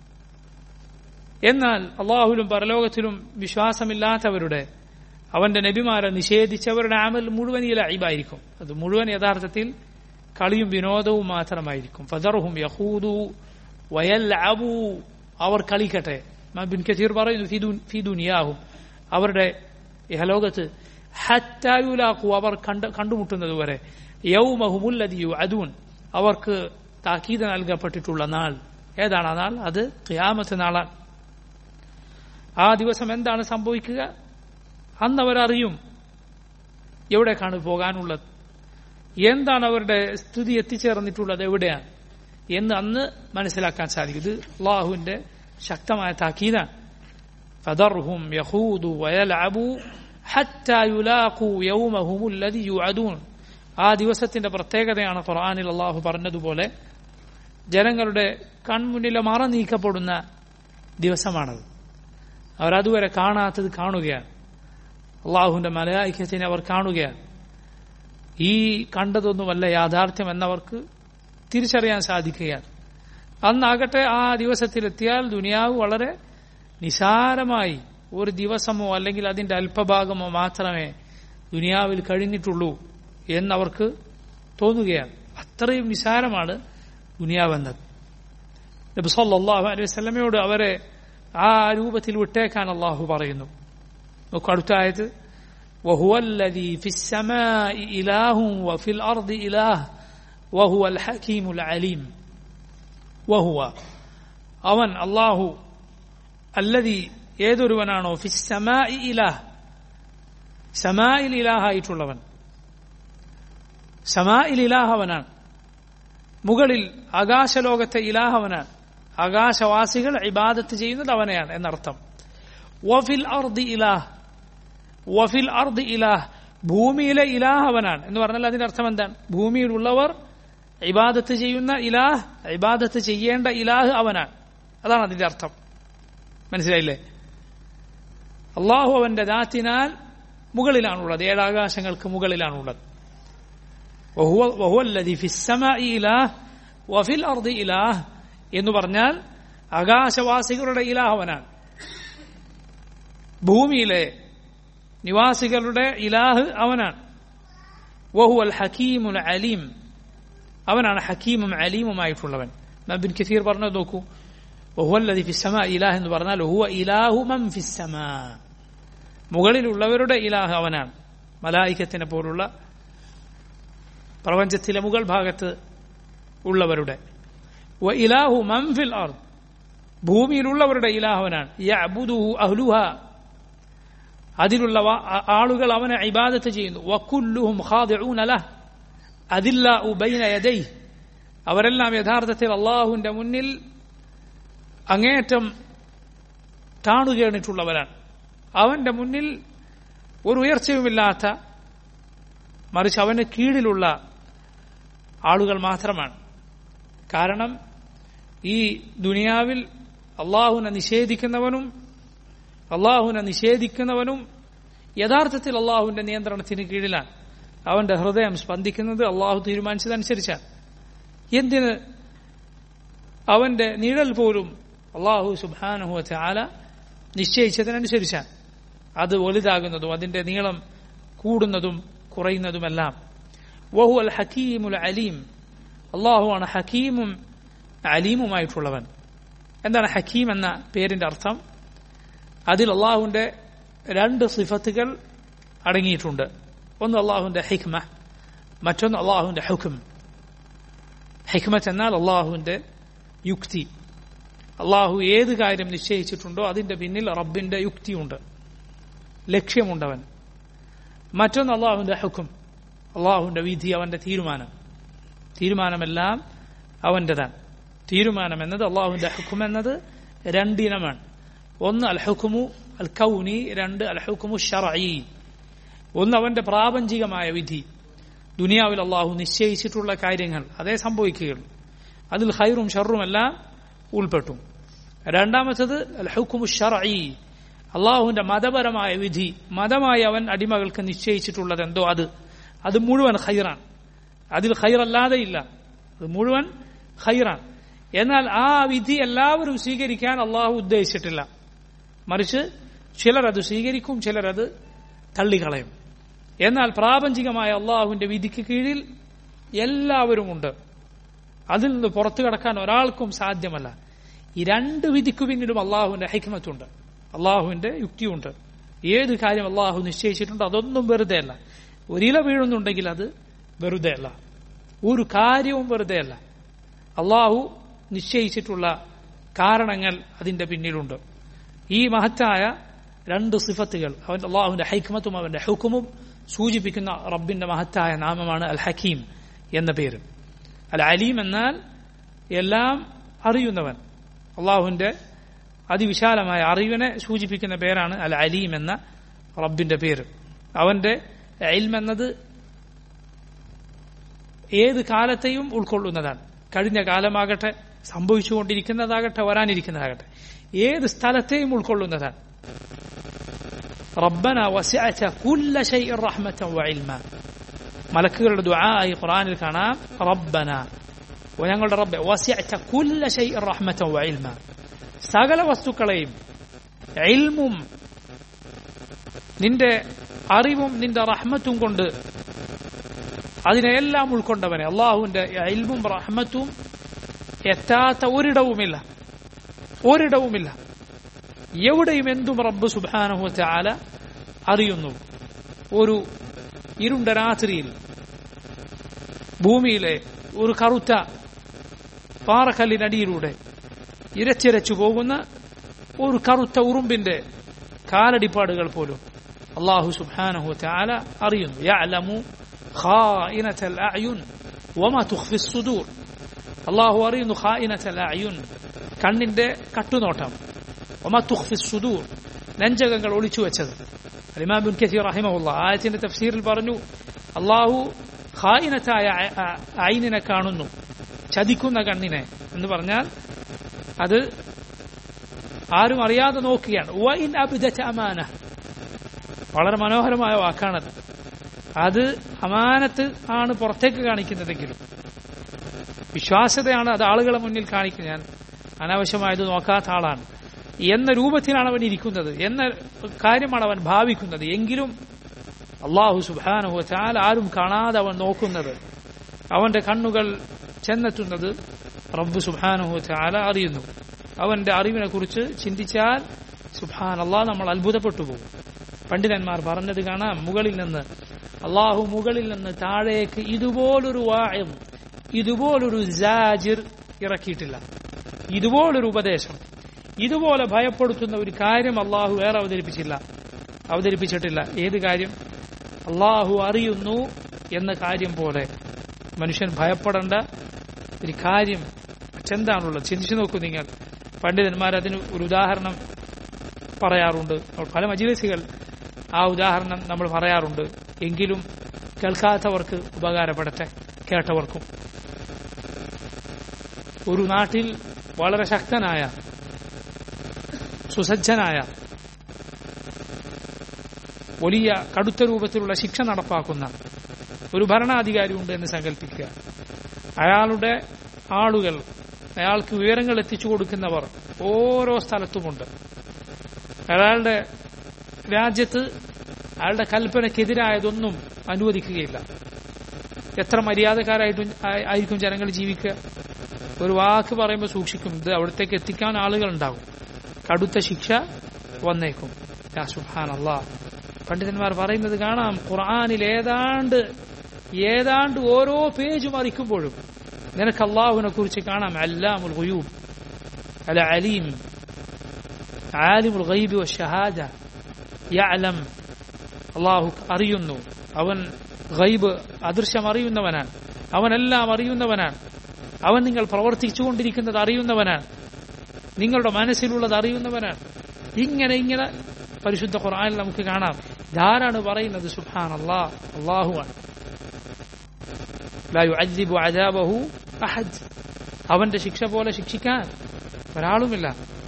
എന്നാൽ അള്ളാഹുലും പരലോകത്തിലും വിശ്വാസമില്ലാത്തവരുടെ അവന്റെ നബിമാരെ നിഷേധിച്ചവരുടെ ആമൽ മുഴുവൻ ഈ ലൈബായിരിക്കും അത് മുഴുവൻ യഥാർത്ഥത്തിൽ കളിയും വിനോദവും മാത്രമായിരിക്കും ഫദർഹും യഹൂദു വയൽ അബു അവർ കളിക്കട്ടെ ബിൻ കസീർ പറയുന്നു ഫി ദുനിയാഹും അവരുടെ ഇഹലോകത്ത് ഹറ്റായുലാക്കു അവർ കണ്ട് കണ്ടുമുട്ടുന്നത് വരെ യൗമഹുമുല്ലതിയു അദൂൻ അവർക്ക് താക്കീത് നൽകപ്പെട്ടിട്ടുള്ള നാൾ ഏതാണ് ആ നാൾ അത് ഖിയാമത്ത് നാളാണ് ആ ദിവസം എന്താണ് സംഭവിക്കുക അന്ന് അവരറിയും എവിടേക്കാണ് പോകാനുള്ളത് എന്താണ് അവരുടെ സ്ഥിതി എത്തിച്ചേർന്നിട്ടുള്ളത് എവിടെയാണ് എന്ന് അന്ന് മനസ്സിലാക്കാൻ സാധിക്കും ഇത് അള്ളാഹുവിന്റെ ശക്തമായ താക്കീതാണ് فذرهم يخوضوا ويلعبوا حتى يلاقوا يومهم الذي يوعدون ആ ദിവസത്തിന്റെ പ്രത്യേകതയാണ് ഖുർആനിൽ അള്ളാഹു പറഞ്ഞതുപോലെ ജനങ്ങളുടെ കൺമുന്നിലെ മറ നീക്കപ്പെടുന്ന ദിവസമാണത് അവരതുവരെ കാണാത്തത് കാണുകയാണ് അള്ളാഹുവിന്റെ മലയായിക്കത്തിനെ അവർ കാണുകയാണ് ഈ കണ്ടതൊന്നുമല്ല യാഥാർത്ഥ്യം എന്നവർക്ക് തിരിച്ചറിയാൻ സാധിക്കുകയാണ് അന്നാകട്ടെ ആ ദിവസത്തിലെത്തിയാൽ ദുനിയാവ് വളരെ നിസാരമായി ഒരു ദിവസമോ അല്ലെങ്കിൽ അതിന്റെ അല്പഭാഗമോ മാത്രമേ ദുനിയാവിൽ കഴിഞ്ഞിട്ടുള്ളൂ എന്നവർക്ക് തോന്നുകയാണ് അത്രയും നിസാരമാണ് ദുനിയാവെന്നത് നബി സല്ലല്ലാഹു അലൈഹി വസല്ലമയോട് അവരെ ആ രൂപത്തിൽ വിട്ടേക്കാൻ അള്ളാഹു പറയുന്നു നോക്കൂ അടുത്ത ആയത് وهو الذي في السماء إله وفي الأرض إله وهو الحكيم العليم وهو അവൻ അള്ളാഹു അല്ലതി ഏതൊരുവനാണോ ഫിസ്സമായി ഇലാഹ് സമായിൽ ഇലാഹായിട്ടുള്ളവൻ സമായിൽ ഇലാഹവനാണ് മുകളിൽ ആകാശലോകത്തെ ഇലാഹവനാണ് ആകാശവാസികൾ ഇബാദത്ത് ചെയ്യുന്നത് അവനെയാണ് എന്നർത്ഥം വഫിൽ അർദി ഇലാഹ് വഫിൽ അർദ് ഇലാഹ് ഭൂമിയിലെ ഇലാഹ് അവനാണ് എന്ന് പറഞ്ഞാൽ അതിന്റെ അർത്ഥം എന്താണ് ഭൂമിയിലുള്ളവർ ഇബാദത്ത് ചെയ്യുന്ന ഇലാഹ് ഇബാദത്ത് ചെയ്യേണ്ട ഇലാഹ് അവനാണ് അതാണ് അതിന്റെ അർത്ഥം മനസ്സിലായില്ലേ അള്ളാഹു അവന്റെ ദാത്തിനാൽ മുകളിലാണുള്ളത് ഏഴാകാശങ്ങൾക്ക് മുകളിലാണുള്ളത് ഇലാഹ് എന്ന് പറഞ്ഞാൽ ആകാശവാസികളുടെ ഇലാഹ് അവനാണ് ഭൂമിയിലെ നിവാസികളുടെ ഇലാഹ് അവനാണ് വഹു അൽ ഹക്കീമുൽ അലീം അവനാണ് ഹക്കീമും അലീമുമായിട്ടുള്ളവൻ നബിൻ കസീർ പറഞ്ഞത് നോക്കൂ വഹുവല്ലതി ഫിസ്സമ ഇലാഹ് എന്ന് പറഞ്ഞാൽ ഹുവ ഇലാഹു മം ഫിസ്സമ മുകളിലുള്ളവരുടെ ഇലാഹ് അവനാണ് മലായിക്കത്തിനെ പോലുള്ള പ്രപഞ്ചത്തിലെ മുകൾ ഭാഗത്ത് ഉള്ളവരുടെ വ ഇലാഹു മം ഫിൽ അർദ് ഭൂമിയിലുള്ളവരുടെ ഇലാഹ് അവനാണ് യഅബുദുഹു അഹ്ലുഹ അതിലുള്ള ആളുകൾ അവനെ ഇബാദത്ത് ചെയ്യുന്നു വക്കുല്ലുഹും ഖാദിഊന ലഹ് അതില്ല ഉബൈന യദൈ അവരെല്ലാം യഥാർത്ഥത്തിൽ അള്ളാഹുവിന്റെ മുന്നിൽ അങ്ങേയറ്റം താണുകേണിട്ടുള്ളവരാണ് അവന്റെ മുന്നിൽ ഒരു ഉയർച്ചയുമില്ലാത്ത മറിച്ച് അവന് കീഴിലുള്ള ആളുകൾ മാത്രമാണ് കാരണം ഈ ദുനിയാവിൽ അള്ളാഹുവിനെ നിഷേധിക്കുന്നവനും അള്ളാഹുവിനെ നിഷേധിക്കുന്നവനും യഥാർത്ഥത്തിൽ അള്ളാഹുവിന്റെ നിയന്ത്രണത്തിന് കീഴിലാണ് അവന്റെ ഹൃദയം സ്പന്ദിക്കുന്നത് അള്ളാഹു തീരുമാനിച്ചതനുസരിച്ചാണ് എന്തിന് അവന്റെ നിഴൽ പോലും അള്ളാഹു സുബാനുഹു ആല നിശ്ചയിച്ചതിനനുസരിച്ചാണ് അത് വലുതാകുന്നതും അതിന്റെ നീളം കൂടുന്നതും കുറയുന്നതുമെല്ലാം വഹു അൽ ഹക്കീമുൽ അലീം അള്ളാഹുവാണ് ഹക്കീമും അലീമുമായിട്ടുള്ളവൻ എന്താണ് ഹക്കീം എന്ന പേരിന്റെ അർത്ഥം അതിൽ അള്ളാഹുവിന്റെ രണ്ട് സിഫത്തുകൾ അടങ്ങിയിട്ടുണ്ട് ഒന്ന് അള്ളാഹുവിന്റെ ഹിക്മ മറ്റൊന്ന് അള്ളാഹുവിന്റെ ഹുക്കും ഹിക്മത്ത് എന്നാൽ അള്ളാഹുവിന്റെ യുക്തി അള്ളാഹു ഏത് കാര്യം നിശ്ചയിച്ചിട്ടുണ്ടോ അതിന്റെ പിന്നിൽ റബ്ബിന്റെ യുക്തിയുണ്ട് ലക്ഷ്യമുണ്ടവൻ മറ്റൊന്ന് അള്ളാഹുവിന്റെ ഹുക്കും അള്ളാഹുവിന്റെ വിധി അവന്റെ തീരുമാനം തീരുമാനമെല്ലാം അവന്റേതാണ് തീരുമാനം എന്നത് അള്ളാഹുവിന്റെ ഹുക്കും എന്നത് രണ്ടിനമാണ് ഒന്ന് അൽ ഹുക്കുമു അൽ കൗനി രണ്ട് അൽ ഹുക്കുമു ഷറഈ ഒന്ന് അവന്റെ പ്രാപഞ്ചികമായ വിധി ദുനിയാവിൽ അള്ളാഹു നിശ്ചയിച്ചിട്ടുള്ള കാര്യങ്ങൾ അതേ സംഭവിക്കുകയുള്ളൂ അതിൽ ഹൈറും ഷറുമെല്ലാം ഉൾപ്പെട്ടു രണ്ടാമത്തത് അൽ ഹുക്കുമു ഷറഈ അള്ളാഹുവിന്റെ മതപരമായ വിധി മതമായി അവൻ അടിമകൾക്ക് നിശ്ചയിച്ചിട്ടുള്ളത് എന്തോ അത് അത് മുഴുവൻ ഹൈറാണ് അതിൽ ഹൈറല്ലാതെ ഇല്ല അത് മുഴുവൻ ഹൈറാണ് എന്നാൽ ആ വിധി എല്ലാവരും സ്വീകരിക്കാൻ അള്ളാഹു ഉദ്ദേശിച്ചിട്ടില്ല മറിച്ച് ചിലർ അത് സ്വീകരിക്കും ചിലർ അത് തള്ളിക്കളയും എന്നാൽ പ്രാപഞ്ചികമായ അള്ളാഹുവിന്റെ വിധിക്ക് കീഴിൽ എല്ലാവരുമുണ്ട് അതിൽ നിന്ന് പുറത്തു കടക്കാൻ ഒരാൾക്കും സാധ്യമല്ല ഈ രണ്ട് വിധിക്കു പിന്നിലും അള്ളാഹുവിന്റെ ഹൈക്മത്തുണ്ട് അള്ളാഹുവിന്റെ യുക്തിയുണ്ട് ഏത് കാര്യം അള്ളാഹു നിശ്ചയിച്ചിട്ടുണ്ടോ അതൊന്നും വെറുതെ അല്ല ഒരില വീഴുന്നുണ്ടെങ്കിൽ അത് വെറുതെ അല്ല ഒരു കാര്യവും വെറുതെ അല്ല അള്ളാഹു നിശ്ചയിച്ചിട്ടുള്ള കാരണങ്ങൾ അതിന്റെ പിന്നിലുണ്ട് ഈ മഹത്തായ രണ്ട് സിഫത്തുകൾ അവൻ അള്ളാഹുവിന്റെ ഹൈക്മത്തും അവന്റെ ഹുക്കുമും സൂചിപ്പിക്കുന്ന റബ്ബിന്റെ മഹത്തായ നാമമാണ് അൽ ഹക്കീം എന്ന പേര് അൽ അലീം എന്നാൽ എല്ലാം അറിയുന്നവൻ അള്ളാഹുവിന്റെ അതിവിശാലമായ അറിവിനെ സൂചിപ്പിക്കുന്ന പേരാണ് അൽ അലീം എന്ന റബ്ബിന്റെ പേര് അവന്റെ ഇൽം എന്നത് ഏത് കാലത്തെയും ഉൾക്കൊള്ളുന്നതാണ് കഴിഞ്ഞ കാലമാകട്ടെ സംഭവിച്ചുകൊണ്ടിരിക്കുന്നതാകട്ടെ വരാനിരിക്കുന്നതാകട്ടെ ഏത് സ്ഥലത്തെയും ഉൾക്കൊള്ളുന്നതാണ് റബ്ബന വസിഅത കുല്ല ഷൈഇൻ റഹ്മതൻ വഇൽമ മലക്കുകളുടെ ദുആ ഈ ഖുർആനിൽ കാണാം റബ്ബന ഞങ്ങളുടെ റബ്ബെ വസിഅത കുല്ല ഷൈഇൻ റഹ്മതൻ വഇൽമ സകല വസ്തുക്കളെയും ഇൽമും നിന്റെ അറിവും നിന്റെ റഹ്മത്തും കൊണ്ട് അതിനെല്ലാം ഉൾക്കൊണ്ടവനെ അള്ളാഹുവിന്റെ ഇൽമും റഹ്മത്തും എത്താത്ത ഒരിടവുമില്ല ഒരിടവുമില്ല എവിടെയും എന്തും റബ്ബ് സുബാനഹു ചാല അറിയുന്നു ഒരു ഇരുണ്ട രാത്രിയിൽ ഭൂമിയിലെ ഒരു കറുത്ത പാറക്കല്ലിനടിയിലൂടെ ഇരച്ചിരച്ചു പോകുന്ന ഒരു കറുത്ത ഉറുമ്പിന്റെ കാലടിപ്പാടുകൾ പോലും അള്ളാഹു സുബാനഹു ചാല അറിയുന്നു യഅലമു خائنة الأعين وما تخفي الصدور അള്ളാഹു അറിയുന്നു ഖായിനത്ത് അയ്യുൻ കണ്ണിന്റെ കട്ടുനോട്ടം ഒമ തുഖ്ഫി സുദൂർ നെഞ്ചകങ്ങൾ ഒളിച്ചു വെച്ചത് അലിമാ ബിൻ കസീർ റഹിമഹുല്ല ആയത്തിന്റെ തഫ്സീറിൽ പറഞ്ഞു അള്ളാഹു ഖായിനത്തായ ഐനിനെ കാണുന്നു ചതിക്കുന്ന കണ്ണിനെ എന്ന് പറഞ്ഞാൽ അത് ആരും അറിയാതെ നോക്കുകയാണ് വൈൻ അബിദ അമാന വളരെ മനോഹരമായ വാക്കാണത് അത് അമാനത്ത് ആണ് പുറത്തേക്ക് കാണിക്കുന്നതെങ്കിലും വിശ്വാസ്യതയാണ് അത് ആളുകളെ മുന്നിൽ കാണിക്കുന്നത് ഞാൻ അനാവശ്യമായത് നോക്കാത്ത ആളാണ് എന്ന രൂപത്തിലാണ് അവൻ ഇരിക്കുന്നത് എന്ന കാര്യമാണ് അവൻ ഭാവിക്കുന്നത് എങ്കിലും അള്ളാഹു സുബാനുഹു ചാൽ ആരും കാണാതെ അവൻ നോക്കുന്നത് അവന്റെ കണ്ണുകൾ ചെന്നെത്തുന്നത് റബ്ബ് സുബാനുഹു ചാല അറിയുന്നു അവന്റെ അറിവിനെ കുറിച്ച് ചിന്തിച്ചാൽ സുബാൻ അള്ളാഹ് നമ്മൾ അത്ഭുതപ്പെട്ടു പോകും പണ്ഡിതന്മാർ പറഞ്ഞത് കാണാം മുകളിൽ നിന്ന് അള്ളാഹു മുകളിൽ നിന്ന് താഴേക്ക് ഇതുപോലൊരു വായം ഇതുപോലൊരു ജാജിർ ഇറക്കിയിട്ടില്ല ഇതുപോലൊരു ഉപദേശം ഇതുപോലെ ഭയപ്പെടുത്തുന്ന ഒരു കാര്യം അള്ളാഹു വേറെ അവതരിപ്പിച്ചില്ല അവതരിപ്പിച്ചിട്ടില്ല ഏത് കാര്യം അള്ളാഹു അറിയുന്നു എന്ന കാര്യം പോലെ മനുഷ്യൻ ഭയപ്പെടേണ്ട ഒരു കാര്യം മറ്റെന്താണുള്ളത് ചിന്തിച്ചു നോക്കൂ നിങ്ങൾ പണ്ഡിതന്മാർ അതിന് ഒരു ഉദാഹരണം പറയാറുണ്ട് പല മജിലിസുകൾ ആ ഉദാഹരണം നമ്മൾ പറയാറുണ്ട് എങ്കിലും കേൾക്കാത്തവർക്ക് ഉപകാരപ്പെടട്ടെ കേട്ടവർക്കും ഒരു നാട്ടിൽ വളരെ ശക്തനായ സുസജ്ജനായ വലിയ കടുത്ത രൂപത്തിലുള്ള ശിക്ഷ നടപ്പാക്കുന്ന ഒരു ഭരണാധികാരി ഉണ്ട് എന്ന് സങ്കല്പിക്കുക അയാളുടെ ആളുകൾ അയാൾക്ക് വിവരങ്ങൾ എത്തിച്ചു കൊടുക്കുന്നവർ ഓരോ സ്ഥലത്തുമുണ്ട് അയാളുടെ രാജ്യത്ത് അയാളുടെ കൽപ്പനയ്ക്കെതിരായതൊന്നും അനുവദിക്കുകയില്ല എത്ര മര്യാദക്കാരായിട്ടും ആയിരിക്കും ജനങ്ങൾ ജീവിക്കുക ഒരു വാക്ക് പറയുമ്പോൾ സൂക്ഷിക്കും ഇത് അവിടത്തേക്ക് എത്തിക്കാൻ ആളുകൾ ഉണ്ടാകും കടുത്ത ശിക്ഷ വന്നേക്കും യാ സുഹാൻ അള്ളാ പണ്ഡിതന്മാർ പറയുന്നത് കാണാം ഖുർആാനിൽ ഏതാണ്ട് ഏതാണ്ട് ഓരോ പേജ് മറിക്കുമ്പോഴും നിനക്ക് അള്ളാഹുവിനെ കുറിച്ച് കാണാം അല്ലാമുൽ ഗുയൂബ് അല അലീം ആലിമുൽ ഗൈബി ഷഹാദ യഅലം അള്ളാഹു അറിയുന്നു അവൻ ഗൈബ് അദൃശ്യം അറിയുന്നവനാണ് അവനെല്ലാം അറിയുന്നവനാണ് അവൻ നിങ്ങൾ പ്രവർത്തിച്ചുകൊണ്ടിരിക്കുന്നത് അറിയുന്നവനാണ് നിങ്ങളുടെ മനസ്സിലുള്ളത് അറിയുന്നവനാണ് ഇങ്ങനെ ഇങ്ങനെ പരിശുദ്ധ ഖുർആനിൽ നമുക്ക് കാണാം ധാരാണ് പറയുന്നത് സുഹാൻ അള്ളാഹ് അള്ളാഹുവാണ് അവന്റെ ശിക്ഷ പോലെ ശിക്ഷിക്കാൻ ഒരാളുമില്ല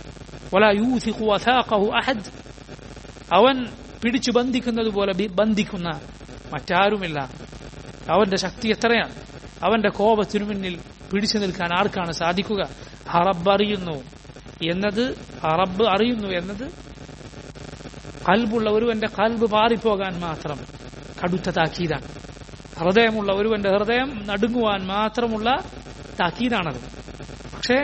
അഹദ് അവൻ പിടിച്ചു ബന്ധിക്കുന്നത് പോലെ ബന്ധിക്കുന്ന മറ്റാരുമില്ല അവന്റെ ശക്തി എത്രയാണ് അവന്റെ കോപത്തിനു മുന്നിൽ പിടിച്ചു നിൽക്കാൻ ആർക്കാണ് സാധിക്കുക ഹറബ് അറിയുന്നു എന്നത് ഹറബ് അറിയുന്നു എന്നത് കൽബുള്ള ഒരുവന്റെ കൽബ് പാറിപ്പോകാൻ മാത്രം കടുത്ത താക്കീതാണ് ഹൃദയമുള്ള ഒരുവന്റെ ഹൃദയം നടുങ്ങുവാൻ മാത്രമുള്ള താക്കീതാണത് പക്ഷേ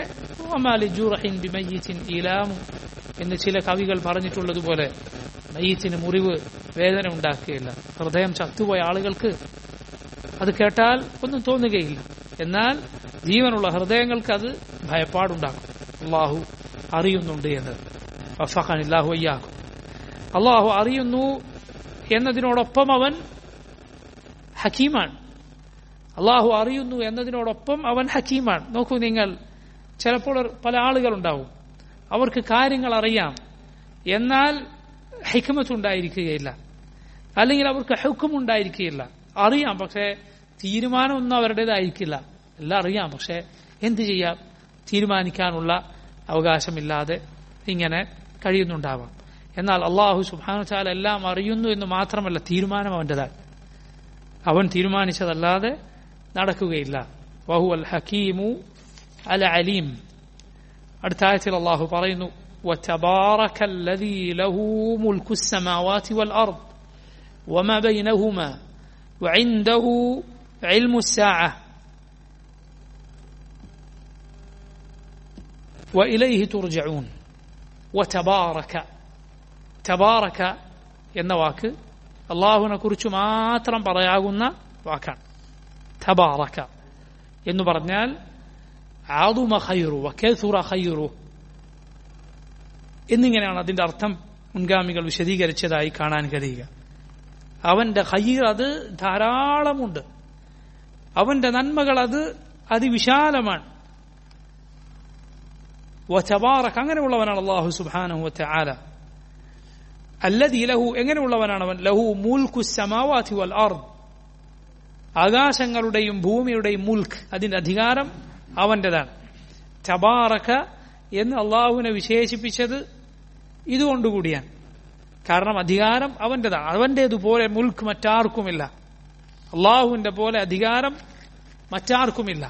ഇലാമു എന്ന് ചില കവികൾ പറഞ്ഞിട്ടുള്ളതുപോലെ മയ്യത്തിന് മുറിവ് വേദന ഉണ്ടാക്കുകയില്ല ഹൃദയം ചത്തുപോയ ആളുകൾക്ക് അത് കേട്ടാൽ ഒന്നും തോന്നുകയില്ല എന്നാൽ ജീവനുള്ള ഹൃദയങ്ങൾക്ക് അത് ഭയപ്പാടുണ്ടാക്കും അള്ളാഹു അറിയുന്നുണ്ട് എന്ന് അള്ളാഹു അയ്യാക്കും അള്ളാഹു അറിയുന്നു എന്നതിനോടൊപ്പം അവൻ ഹക്കീമാണ് അള്ളാഹു അറിയുന്നു എന്നതിനോടൊപ്പം അവൻ ഹക്കീമാണ് നോക്കൂ നിങ്ങൾ ചിലപ്പോൾ പല ആളുകളുണ്ടാവും അവർക്ക് കാര്യങ്ങൾ അറിയാം എന്നാൽ ഹിക്മത്ത് ഉണ്ടായിരിക്കുകയില്ല അല്ലെങ്കിൽ അവർക്ക് ഹുക്കും ഉണ്ടായിരിക്കുകയില്ല അറിയാം പക്ഷേ തീരുമാനമൊന്നും അവരുടേതായിരിക്കില്ല എല്ലാം അറിയാം പക്ഷെ എന്ത് ചെയ്യാം തീരുമാനിക്കാനുള്ള അവകാശമില്ലാതെ ഇങ്ങനെ കഴിയുന്നുണ്ടാവാം എന്നാൽ അള്ളാഹു സുബാനു ചാൽ എല്ലാം അറിയുന്നു എന്ന് മാത്രമല്ല തീരുമാനം അവൻ്റെതാണ് അവൻ തീരുമാനിച്ചതല്ലാതെ നടക്കുകയില്ല വഹു അൽ ഹക്കീമു അൽ അലീം അടുത്ത ആയത്തിൽ അള്ളാഹു പറയുന്നു وتبارك الذي له ملك السماوات والأرض وما بينهما وعنده علم الساعة وإليه ترجعون وتبارك تبارك എന്ന വാക്ക് അള്ളാഹുവിനെ കുറിച്ച് മാത്രം പറയാകുന്ന വാക്കാണ് തബാറക്ക എന്ന് പറഞ്ഞാൽ ആദുമ ഖൈറു വക്കേസുറ ഖൈറു എന്നിങ്ങനെയാണ് അതിന്റെ അർത്ഥം മുൻഗാമികൾ വിശദീകരിച്ചതായി കാണാൻ കഴിയുക അവന്റെ ഖൈർ അത് ധാരാളമുണ്ട് അവന്റെ നന്മകൾ അത് അതിവിശാലമാണ് വചബാറക്ക് അങ്ങനെയുള്ളവനാണ് അള്ളാഹു സുബാനഹു ആല അല്ലതി ലഹു എങ്ങനെയുള്ളവനാണ് അവൻ ലഹു മൂൽക്കു സമാവാതി വൽ അർദ് ആകാശങ്ങളുടെയും ഭൂമിയുടെയും മുൽക്ക് അതിന്റെ അധികാരം അവന്റേതാണ് ചബാറക്ക എന്ന് അള്ളാഹുവിനെ വിശേഷിപ്പിച്ചത് ഇതുകൊണ്ടുകൂടിയാണ് കാരണം അധികാരം അവന്റേതാണ് അവന്റേതുപോലെ മുൽക്ക് മറ്റാർക്കുമില്ല അള്ളാഹുവിന്റെ പോലെ അധികാരം മറ്റാർക്കുമില്ല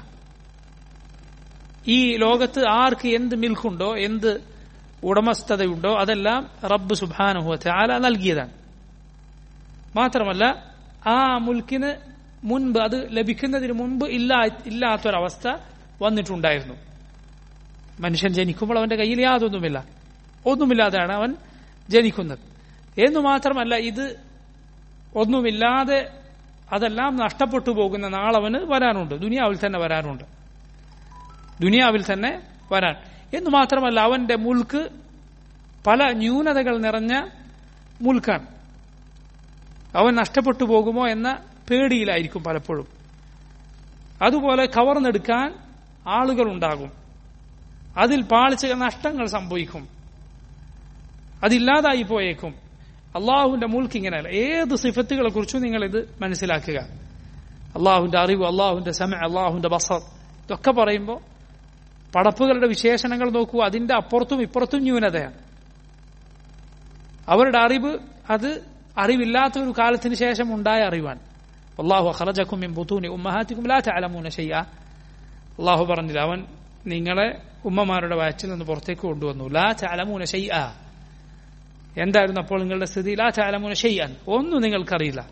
ഈ ലോകത്ത് ആർക്ക് എന്ത് മിൽക്കുണ്ടോ എന്ത് ഉടമസ്ഥതയുണ്ടോ അതെല്ലാം റബ്ബ് സുബാനുഹത്തെ ആല നൽകിയതാണ് മാത്രമല്ല ആ മുൽക്കിന് മുൻപ് അത് ലഭിക്കുന്നതിന് മുൻപ് ഇല്ലാ ഇല്ലാത്തൊരവസ്ഥ വന്നിട്ടുണ്ടായിരുന്നു മനുഷ്യൻ ജനിക്കുമ്പോൾ അവന്റെ കയ്യിൽ യാതൊന്നുമില്ല ഒന്നുമില്ലാതെയാണ് അവൻ ജനിക്കുന്നത് എന്നു മാത്രമല്ല ഇത് ഒന്നുമില്ലാതെ അതെല്ലാം നഷ്ടപ്പെട്ടു പോകുന്ന നാളവന് വരാനുണ്ട് ദുനിയാവിൽ തന്നെ വരാനുണ്ട് ദുനിയാവിൽ തന്നെ വരാൻ എന്ന് മാത്രമല്ല അവന്റെ മുൽക്ക് പല ന്യൂനതകൾ നിറഞ്ഞ മുൽക്കാണ് അവൻ നഷ്ടപ്പെട്ടു പോകുമോ എന്ന പേടിയിലായിരിക്കും പലപ്പോഴും അതുപോലെ കവർന്നെടുക്കാൻ ആളുകൾ ഉണ്ടാകും അതിൽ പാളിച്ച നഷ്ടങ്ങൾ സംഭവിക്കും അതില്ലാതായി പോയേക്കും അള്ളാഹുവിന്റെ മുൽക്ക് ഇങ്ങനെയല്ല ഏത് സിഫത്തുകളെ കുറിച്ചും നിങ്ങൾ ഇത് മനസ്സിലാക്കുക അള്ളാഹുവിന്റെ അറിവ് അള്ളാഹുവിന്റെ സമയ അള്ളാഹുവിന്റെ ബസർ ഇതൊക്കെ പറയുമ്പോൾ പടപ്പുകളുടെ വിശേഷണങ്ങൾ നോക്കൂ അതിന്റെ അപ്പുറത്തും ഇപ്പുറത്തും ന്യൂനതയാണ് അവരുടെ അറിവ് അത് അറിവില്ലാത്ത ഒരു കാലത്തിന് ശേഷം ഉണ്ടായ അറിവാണ് അള്ളാഹു അഖറജക്കും മിൻ ബുത്തൂനി ഉമ്മഹാത്തിക്കും ലാ തഅലമൂന ഷൈഅ അള്ളാഹു പറഞ്ഞില്ല അവൻ നിങ്ങളെ ഉമ്മമാരുടെ വയറ്റിൽ നിന്ന് പുറത്തേക്ക് കൊണ്ടുവന്നു ലാ തഅലമൂന ഷൈഅ എന്തായിരുന്നു അപ്പോൾ നിങ്ങളുടെ സ്ഥിതി ലാ തഅലമൂന ഷൈഅൻ ഒന്നും നിങ്ങൾക്കറിയില്ല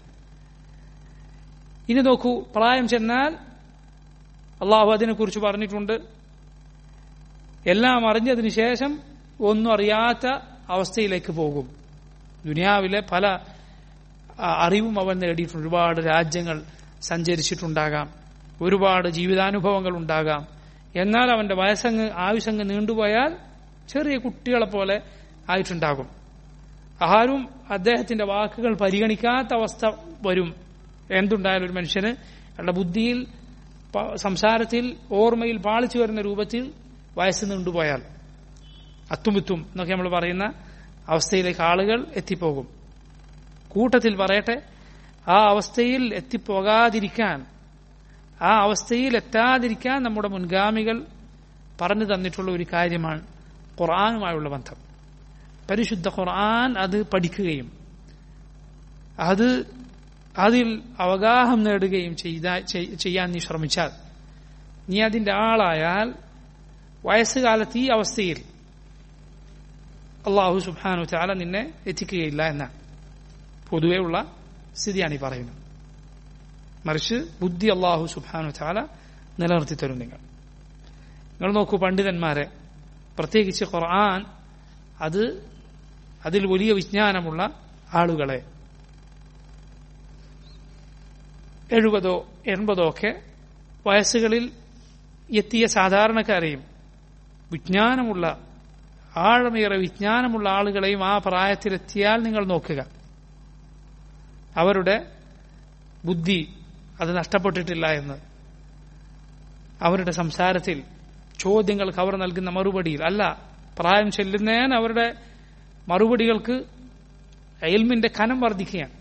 ഇനി നോക്കൂ പ്രായം ചെന്നാൽ അള്ളാഹു അതിനെക്കുറിച്ച് പറഞ്ഞിട്ടുണ്ട് എല്ലാം അറിഞ്ഞതിന് ശേഷം ഒന്നും അറിയാത്ത അവസ്ഥയിലേക്ക് പോകും ദുനിയാവിലെ പല അറിവും അവൻ നേടിയിട്ടുണ്ട് ഒരുപാട് രാജ്യങ്ങൾ സഞ്ചരിച്ചിട്ടുണ്ടാകാം ഒരുപാട് ജീവിതാനുഭവങ്ങൾ ഉണ്ടാകാം എന്നാൽ അവന്റെ വയസ്സങ്ങ് ആയുസങ്ങ് നീണ്ടുപോയാൽ ചെറിയ കുട്ടികളെ പോലെ ആയിട്ടുണ്ടാകും ആരും അദ്ദേഹത്തിന്റെ വാക്കുകൾ പരിഗണിക്കാത്ത അവസ്ഥ വരും എന്തുണ്ടായാലും ഒരു മനുഷ്യന് അയാളുടെ ബുദ്ധിയിൽ സംസാരത്തിൽ ഓർമ്മയിൽ പാളിച്ചു വരുന്ന രൂപത്തിൽ വയസ്സ് നീണ്ടുപോയാൽ അത്തുമിത്തും എന്നൊക്കെ നമ്മൾ പറയുന്ന അവസ്ഥയിലേക്ക് ആളുകൾ എത്തിപ്പോകും കൂട്ടത്തിൽ പറയട്ടെ ആ അവസ്ഥയിൽ എത്തിപ്പോകാതിരിക്കാൻ ആ അവസ്ഥയിൽ എത്താതിരിക്കാൻ നമ്മുടെ മുൻഗാമികൾ പറഞ്ഞു തന്നിട്ടുള്ള ഒരു കാര്യമാണ് ഖുർആാനുമായുള്ള ബന്ധം പരിശുദ്ധ ഖുർആൻ അത് പഠിക്കുകയും അത് അതിൽ അവഗാഹം നേടുകയും ചെയ്യാൻ നീ ശ്രമിച്ചാൽ നീ അതിന്റെ ആളായാൽ വയസ്സുകാലത്ത് ഈ അവസ്ഥയിൽ അള്ളാഹു സുബാനു ചാല നിന്നെ എത്തിക്കുകയില്ല എന്നാണ് പൊതുവെയുള്ള സ്ഥിതിയാണ് ഈ പറയുന്നത് മറിച്ച് ബുദ്ധി അള്ളാഹു സുബാനു ചാല നിലനിർത്തി തരും നിങ്ങൾ നിങ്ങൾ നോക്കൂ പണ്ഡിതന്മാരെ പ്രത്യേകിച്ച് ഖുർആൻ അത് അതിൽ വലിയ വിജ്ഞാനമുള്ള ആളുകളെ എഴുപതോ എൺപതോ ഒക്കെ വയസ്സുകളിൽ എത്തിയ സാധാരണക്കാരെയും വിജ്ഞാനമുള്ള ആഴമേറെ വിജ്ഞാനമുള്ള ആളുകളെയും ആ പ്രായത്തിലെത്തിയാൽ നിങ്ങൾ നോക്കുക അവരുടെ ബുദ്ധി അത് നഷ്ടപ്പെട്ടിട്ടില്ല എന്ന് അവരുടെ സംസാരത്തിൽ ചോദ്യങ്ങൾക്ക് അവർ നൽകുന്ന മറുപടിയിൽ അല്ല പ്രായം ചെല്ലുന്നതിന് അവരുടെ മറുപടികൾക്ക് എൽമിന്റെ കനം വർദ്ധിക്കുകയാണ്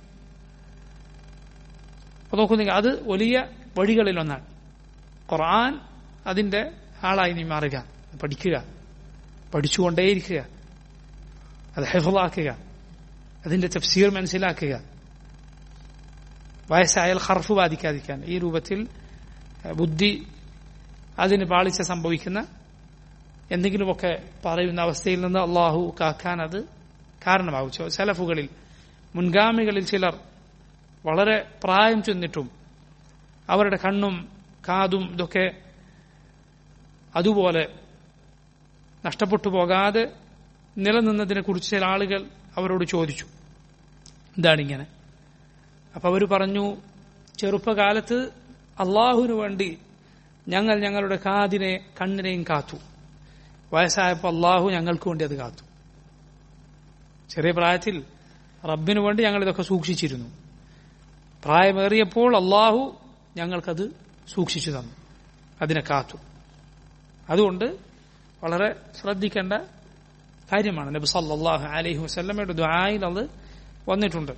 അപ്പൊ നോക്കുന്നെങ്കിൽ അത് വലിയ വഴികളിലൊന്നാണ് ഖുർആൻ അതിന്റെ ആളായി നീ മാറുക പഠിക്കുക പഠിച്ചുകൊണ്ടേയിരിക്കുക അത് ഹെഫലാക്കുക അതിന്റെ തഫ്സീർ മനസ്സിലാക്കുക വയസ്സായാൽ ഹർഫ് ബാധിക്കാതിരിക്കാൻ ഈ രൂപത്തിൽ ബുദ്ധി അതിന് പാളിച്ച സംഭവിക്കുന്ന എന്തെങ്കിലുമൊക്കെ പറയുന്ന അവസ്ഥയിൽ നിന്ന് അള്ളാഹു കാക്കാൻ അത് കാരണമാകും സെലഫുകളിൽ മുൻഗാമികളിൽ ചിലർ വളരെ പ്രായം ചെന്നിട്ടും അവരുടെ കണ്ണും കാതും ഇതൊക്കെ അതുപോലെ നഷ്ടപ്പെട്ടു പോകാതെ നിലനിന്നതിനെ കുറിച്ച് ചില ആളുകൾ അവരോട് ചോദിച്ചു എന്താണിങ്ങനെ അപ്പൊ അവർ പറഞ്ഞു ചെറുപ്പകാലത്ത് അള്ളാഹുവിനു വേണ്ടി ഞങ്ങൾ ഞങ്ങളുടെ കാതിനെ കണ്ണിനെയും കാത്തു വയസ്സായപ്പോൾ അള്ളാഹു ഞങ്ങൾക്ക് വേണ്ടി അത് കാത്തു ചെറിയ പ്രായത്തിൽ റബ്ബിനു വേണ്ടി ഞങ്ങൾ ഇതൊക്കെ സൂക്ഷിച്ചിരുന്നു പ്രായമേറിയപ്പോൾ അള്ളാഹു ഞങ്ങൾക്കത് സൂക്ഷിച്ചു തന്നു അതിനെ കാത്തു അതുകൊണ്ട് വളരെ ശ്രദ്ധിക്കേണ്ട കാര്യമാണ് നബി സല്ലല്ലാഹു അലൈഹി വസല്ലമയുടെ ദുആയിൽ അത് വന്നിട്ടുണ്ട്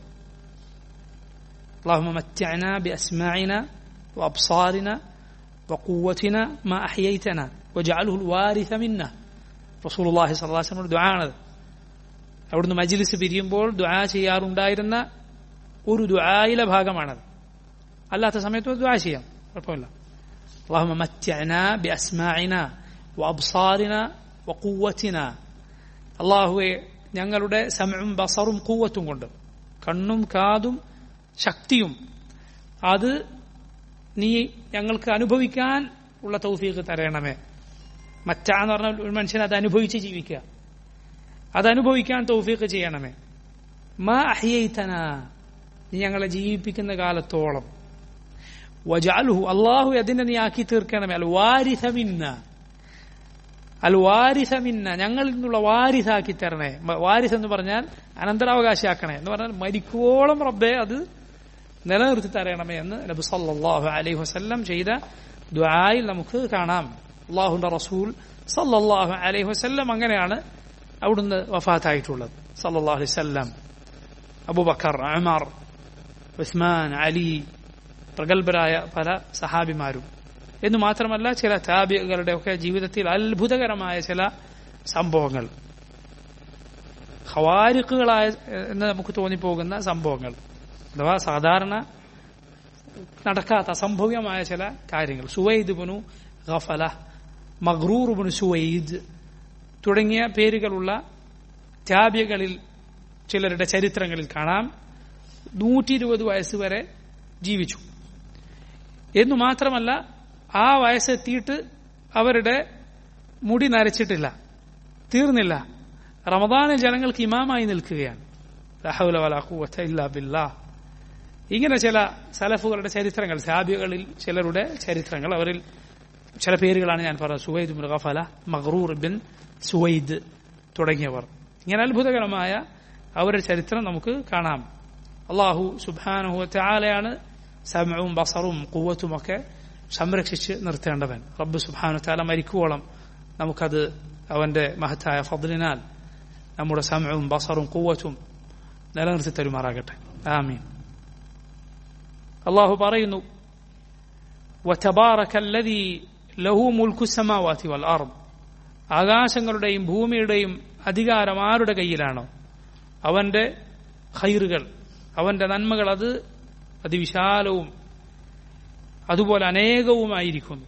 اللهم متعنا بأسماعنا وأبصارنا وقوتنا ما أحييتنا واجعله الوارث منا رسول الله صلى الله عليه وسلم ദുആണത് അവിടുന്ന് മജ്ലിസ് പിരിയുമ്പോൾ ദുആ ചെയ്യാറുണ്ടായിരുന്ന ഒരു ദുആയിലെ ഭാഗമാണത് അല്ലാത്ത സമയത്ത് ദുആ ചെയ്യാം കുഴപ്പമില്ല اللهم متعنا بأسماعنا وأبصارنا وقوتنا അള്ളാഹുവെ ഞങ്ങളുടെ സമയും ബസറും കൂവത്തും കൊണ്ട് കണ്ണും കാതും ശക്തിയും അത് നീ ഞങ്ങൾക്ക് അനുഭവിക്കാൻ ഉള്ള തൗഫീഖ് തരണമേ മറ്റാന്ന് പറഞ്ഞാൽ ഒരു മനുഷ്യൻ അത് അനുഭവിച്ച് ജീവിക്കുക അത് അനുഭവിക്കാൻ തൗഫീഖ് ചെയ്യണമേ മാ അഹിയൈതന നീ ഞങ്ങളെ ജീവിപ്പിക്കുന്ന കാലത്തോളം വജാലുഹു അള്ളാഹു അതിനെ നീ ആക്കി തീർക്കണമേ അൽ വാരിസമിന്ന അൽ വാരിസമിന്ന ഞങ്ങളിൽ നിന്നുള്ള വാരിസാക്കി തരണേ വാരിസ് എന്ന് പറഞ്ഞാൽ അനന്തരാവകാശിയാക്കണേ എന്ന് പറഞ്ഞാൽ മരിക്കുവോളം റബ്ബെ അത് നിലനിർത്തി തരണമേ എന്ന് നബി സല്ലല്ലാഹു അലൈഹി വസല്ലം ചെയ്ത ദുആയിൽ നമുക്ക് കാണാം അള്ളാഹുന്റെ റസൂൽ സല്ലല്ലാഹു അലൈഹി വസല്ലം അങ്ങനെയാണ് അവിടുന്ന് വഫാത്തായിട്ടുള്ളത് സല്ലല്ലാഹു അലൈഹി വസല്ലം അബൂബക്കർ ഉമർ ഉസ്മാൻ അലി പ്രഗത്ഭരായ പല സഹാബിമാരും എന്ന് മാത്രമല്ല ചില താബികളുടെ ഒക്കെ ജീവിതത്തിൽ അത്ഭുതകരമായ ചില സംഭവങ്ങൾ ഹവാരിക്കുകളായ എന്ന് നമുക്ക് തോന്നിപ്പോകുന്ന സംഭവങ്ങൾ അഥവാ സാധാരണ നടക്കാത്ത അസംഭവ്യമായ ചില കാര്യങ്ങൾ സുവൈദ് ബുനു ഗഫല മഗ്രൂർ ബുനു സുവൈദ് തുടങ്ങിയ പേരുകളുള്ള ത്യാബ്യകളിൽ ചിലരുടെ ചരിത്രങ്ങളിൽ കാണാം നൂറ്റി ഇരുപത് വയസ്സ് വരെ ജീവിച്ചു എന്നു മാത്രമല്ല ആ വയസ്സെത്തിയിട്ട് അവരുടെ മുടി നരച്ചിട്ടില്ല തീർന്നില്ല റമദാനിൽ ജനങ്ങൾക്ക് ഇമാമായി നിൽക്കുകയാണ് ഇങ്ങനെ ചില സലഫുകളുടെ ചരിത്രങ്ങൾ സാബികളിൽ ചിലരുടെ ചരിത്രങ്ങൾ അവരിൽ ചില പേരുകളാണ് ഞാൻ പറഞ്ഞത് Suwaid bin Ghafala Magrur bin Suwaid തുടങ്ങിയവർ ഇങ്ങനെ അത്ഭുതകരമായ അവരുടെ ചരിത്രം നമുക്ക് കാണാം അള്ളാഹു സുബാനുഹുവത്തെ ആലയാണ് സമവും ബസറും കുവത്തുമൊക്കെ സംരക്ഷിച്ച് നിർത്തേണ്ടവൻ റബ്ബ് സുബാനു താല മരിക്കുവോളം നമുക്കത് അവന്റെ മഹത്തായ ഫضലിനാൽ നമ്മുടെ സമയവും ബസറും കുവത്തും നിലനിർത്തി തരുമാറാകട്ടെ ആമീൻ അള്ളാഹു പറയുന്നു وتبارك الذي له ملك السماوات والأرض ആകാശങ്ങളുടെയും ഭൂമിയുടെയും അധികാരം ആരുടെ കയ്യിലാണോ അവന്റെ ഖൈറുകൾ അവന്റെ നന്മകൾ അത് അതിവിശാലവും അതുപോലെ അനേകവുമായിരിക്കുന്നു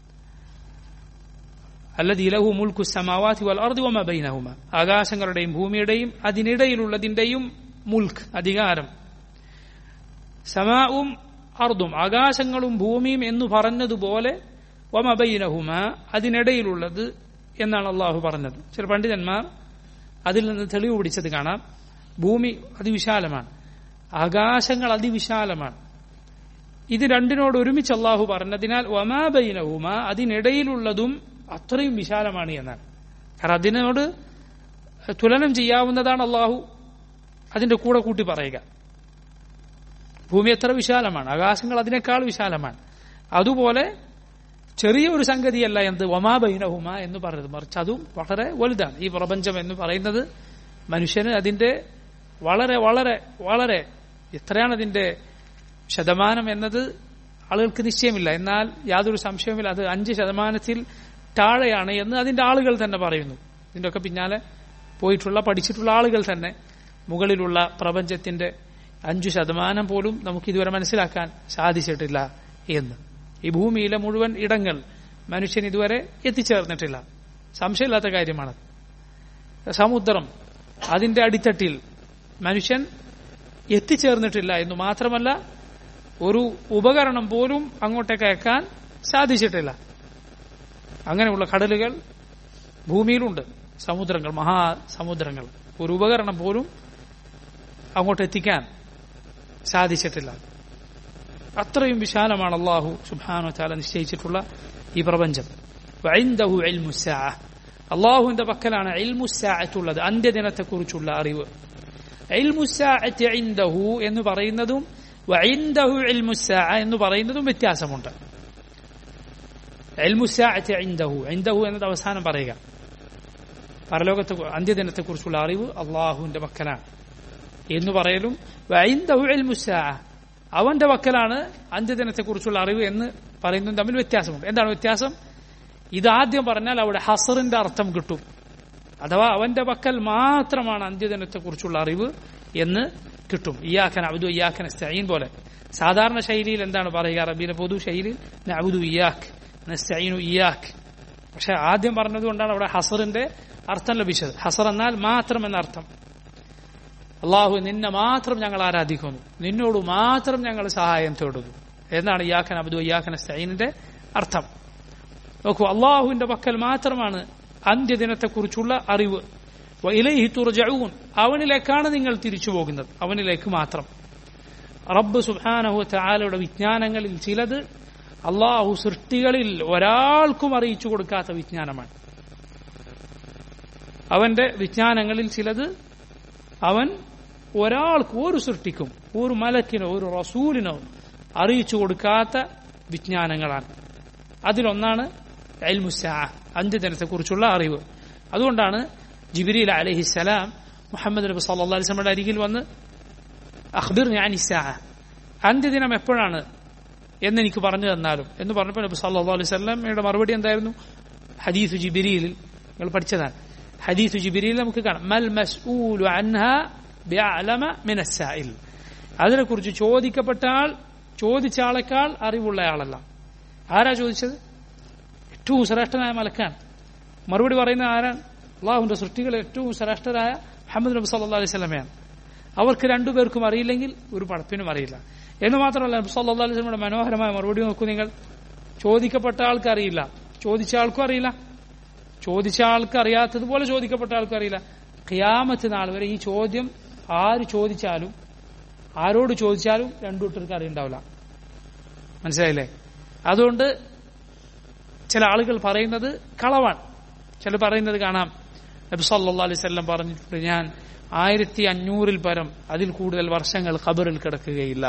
അല്ലതി ലഹു മുൽക്കു സമാവാതി വൽ അർദി വമ ബൈനഹുമ ആകാശങ്ങളുടെയും ഭൂമിയുടെയും അതിനിടയിലുള്ളതിന്റെയും മുൽക്ക് അധികാരം സമാവും അർദും ആകാശങ്ങളും ഭൂമിയും എന്ന് പറഞ്ഞതുപോലെ വമ ബൈനഹുമ അതിനിടയിലുള്ളത് എന്നാണ് അള്ളാഹു പറഞ്ഞത് ചില പണ്ഡിതന്മാർ അതിൽ നിന്ന് തെളിവ് പിടിച്ചത് കാണാം ഭൂമി അതിവിശാലമാണ് ആകാശങ്ങൾ അതിവിശാലമാണ് ഇത് രണ്ടിനോട് ഒരുമിച്ച് അള്ളാഹു പറഞ്ഞതിനാൽ ഒമാബൈനവുമ അതിനിടയിലുള്ളതും അത്രയും വിശാലമാണ് എന്നാണ് കാരണം അതിനോട് തുലനം ചെയ്യാവുന്നതാണ് അള്ളാഹു അതിന്റെ കൂടെ കൂട്ടി പറയുക ഭൂമി എത്ര വിശാലമാണ് ആകാശങ്ങൾ അതിനേക്കാൾ വിശാലമാണ് അതുപോലെ ചെറിയ ഒരു സംഗതിയല്ല എന്ത് വമാബൈനഹുമ എന്ന് പറയുന്നത് മറിച്ച് അതും വളരെ വലുതാണ് ഈ പ്രപഞ്ചം എന്ന് പറയുന്നത് മനുഷ്യന് അതിന്റെ വളരെ വളരെ വളരെ എത്രയാണ് അതിന്റെ ശതമാനം എന്നത് ആളുകൾക്ക് നിശ്ചയമില്ല എന്നാൽ യാതൊരു സംശയവുമില്ല അത് അഞ്ച് ശതമാനത്തിൽ താഴെയാണ് എന്ന് അതിന്റെ ആളുകൾ തന്നെ പറയുന്നു ഇതിന്റെയൊക്കെ പിന്നാലെ പോയിട്ടുള്ള പഠിച്ചിട്ടുള്ള ആളുകൾ തന്നെ മുകളിലുള്ള പ്രപഞ്ചത്തിന്റെ അഞ്ചു ശതമാനം പോലും നമുക്ക് ഇതുവരെ മനസ്സിലാക്കാൻ സാധിച്ചിട്ടില്ല എന്ന് ഈ ഭൂമിയിലെ മുഴുവൻ ഇടങ്ങൾ മനുഷ്യൻ ഇതുവരെ എത്തിച്ചേർന്നിട്ടില്ല സംശയമില്ലാത്ത കാര്യമാണ് സമുദ്രം അതിന്റെ അടിത്തട്ടിൽ മനുഷ്യൻ എത്തിച്ചേർന്നിട്ടില്ല എന്ന് മാത്രമല്ല ഒരു ഉപകരണം പോലും അങ്ങോട്ടേക്ക് അയക്കാൻ സാധിച്ചിട്ടില്ല അങ്ങനെയുള്ള കടലുകൾ ഭൂമിയിലുണ്ട് സമുദ്രങ്ങൾ മഹാസമുദ്രങ്ങൾ ഒരു ഉപകരണം പോലും അങ്ങോട്ട് എത്തിക്കാൻ സാധിച്ചിട്ടില്ല അത്രയും വിശാലമാണ് അള്ളാഹു സുബാനു താല നിശ്ചയിച്ചിട്ടുള്ള ഈ പ്രപഞ്ചം അള്ളാഹുവിന്റെ പക്കലാണ് ഇൽമുസാഅത്തുള്ളത് അന്ത്യദിനത്തെക്കുറിച്ചുള്ള അറിവ് ഇൽമുസാഅത്ത് ഇൻദഹു എന്ന് പറയുന്നതും വഇൻദഹു ഇൽമുസാഅ എന്ന് പറയുന്നതും വ്യത്യാസമുണ്ട് ഇൽമുസാഅത്ത് ഇൻദഹു ഇൻദഹു എന്നത് അവസാനം പറയുക പരലോകത്തെ അന്ത്യദിനത്തെക്കുറിച്ചുള്ള അറിവ് അള്ളാഹുവിന്റെ പക്കലാണ് എന്ന് പറയലും വൈന്ദഹു ഇൽമുസാഅ അവന്റെ പക്കലാണ് അന്ത്യദിനത്തെക്കുറിച്ചുള്ള അറിവ് എന്ന് പറയുന്നതും തമ്മിൽ വ്യത്യാസമുണ്ട് എന്താണ് വ്യത്യാസം ഇതാദ്യം പറഞ്ഞാൽ അവിടെ ഹസറിന്റെ അർത്ഥം കിട്ടും അഥവാ അവന്റെ പക്കൽ മാത്രമാണ് അന്ത്യദിനത്തെക്കുറിച്ചുള്ള അറിവ് എന്ന് കിട്ടും ഇയാഖൻ അബുദു ഇയാഖൻ സ്റ്റൈൻ പോലെ സാധാരണ ശൈലിയിൽ എന്താണ് പറയുക അറബിയിലെ പൊതു ശൈലിയിൽ അബുദു ഇയാഖ് നസ്റ്റൈനു ഇയാഖ് പക്ഷെ ആദ്യം പറഞ്ഞതുകൊണ്ടാണ് അവിടെ ഹസറിന്റെ അർത്ഥം ലഭിച്ചത് ഹസർ എന്നാൽ മാത്രം എന്ന അർത്ഥം അള്ളാഹു നിന്നെ മാത്രം ഞങ്ങൾ ആരാധിക്കുന്നു നിന്നോട് മാത്രം ഞങ്ങൾ സഹായം തേടുന്നു എന്നാണ് ഇയാഖൻ അബ്ദു ഇയാഖൻ സൈനിന്റെ അർത്ഥം നോക്കൂ അള്ളാഹുവിന്റെ പക്കൽ മാത്രമാണ് അന്ത്യദിനത്തെക്കുറിച്ചുള്ള അറിവ് ഇലൈഹി തുറജഊൻ അവനിലേക്കാണ് നിങ്ങൾ തിരിച്ചു പോകുന്നത് അവനിലേക്ക് മാത്രം റബ്ബ് സുബാനഹു താലയുടെ വിജ്ഞാനങ്ങളിൽ ചിലത് അള്ളാഹു സൃഷ്ടികളിൽ ഒരാൾക്കും അറിയിച്ചു കൊടുക്കാത്ത വിജ്ഞാനമാണ് അവന്റെ വിജ്ഞാനങ്ങളിൽ ചിലത് അവൻ ഒരാൾക്ക് ഒരു സൃഷ്ടിക്കും ഒരു മലക്കിനോ ഒരു റസൂലിനോ അറിയിച്ചു കൊടുക്കാത്ത വിജ്ഞാനങ്ങളാണ് അതിലൊന്നാണ് അൽമുസാ അന്ത്യദിനത്തെക്കുറിച്ചുള്ള അറിവ് അതുകൊണ്ടാണ് ജിബിരിൽ അലഹിസലാം മുഹമ്മദ് നബി സല്ലാ അലിസ്ലമയുടെ അരികിൽ വന്ന് അഖ്ബിർ ഞാൻ ഇസാ അന്ത്യദിനം എപ്പോഴാണ് എന്നെനിക്ക് പറഞ്ഞു തന്നാലും എന്ന് പറഞ്ഞപ്പോൾ നബി സല്ലാ അലൈഹി സ്വലമയുടെ മറുപടി എന്തായിരുന്നു ഹദീസു ജിബിരിയിൽ നിങ്ങൾ പഠിച്ചതാണ് ഹദീസു ജിബിരിയിൽ നമുക്ക് കാണാം മൽ മസ്ഊലു അൻഹ ബിഅലമ മിനസ്സായിൽ അതിനെക്കുറിച്ച് ചോദിക്കപ്പെട്ട ആൾ ചോദിച്ച ആളെക്കാൾ അറിവുള്ള ആളല്ല ആരാ ചോദിച്ചത് ഏറ്റവും ശ്രേഷ്ഠനായ മലക്കാണ് മറുപടി പറയുന്ന ആരാണ് അള്ളാഹുവിന്റെ സൃഷ്ടികൾ ഏറ്റവും ശ്രേഷ്ഠരായ മുഹമ്മദ് നബി സല്ലാ അലൈഹി സ്വലമയാണ് അവർക്ക് രണ്ടുപേർക്കും അറിയില്ലെങ്കിൽ ഒരു പടപ്പിനും അറിയില്ല എന്ന് മാത്രമല്ല നബി സല്ലാ അലൈഹി സ്വലമയുടെ മനോഹരമായ മറുപടി നോക്കൂ നിങ്ങൾ ചോദിക്കപ്പെട്ട ആൾക്ക് അറിയില്ല ചോദിച്ച ആൾക്കും അറിയില്ല ചോദിച്ച ആൾക്ക് അറിയാത്തതുപോലെ ചോദിക്കപ്പെട്ട ആൾക്കും അറിയില്ല ഖിയാമത്ത് നാൾ വരെ ഈ ചോദ്യം ആര് ചോദിച്ചാലും ആരോട് ചോദിച്ചാലും രണ്ടു കൂട്ടർക്ക് അറിയുണ്ടാവില്ല മനസ്സിലായില്ലേ അതുകൊണ്ട് ചില ആളുകൾ പറയുന്നത് കളവാണ് ചില പറയുന്നത് കാണാം നബി സല്ലാ അലൈഹി സ്വല്ലം പറഞ്ഞിട്ടുണ്ട് ഞാൻ ആയിരത്തി അഞ്ഞൂറിൽ പരം അതിൽ കൂടുതൽ വർഷങ്ങൾ ഖബറിൽ കിടക്കുകയില്ല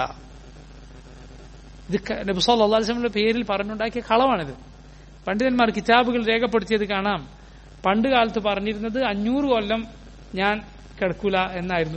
ഇത് നബി സല്ലാ അലൈഹി സ്വലമിന്റെ പേരിൽ പറഞ്ഞുണ്ടാക്കിയ കളവാണിത് പണ്ഡിതന്മാർ കിതാബുകൾ രേഖപ്പെടുത്തിയത് കാണാം പണ്ട് കാലത്ത് പറഞ്ഞിരുന്നത് അഞ്ഞൂറ് കൊല്ലം ഞാൻ കിടക്കൂല എന്നായിരുന്നു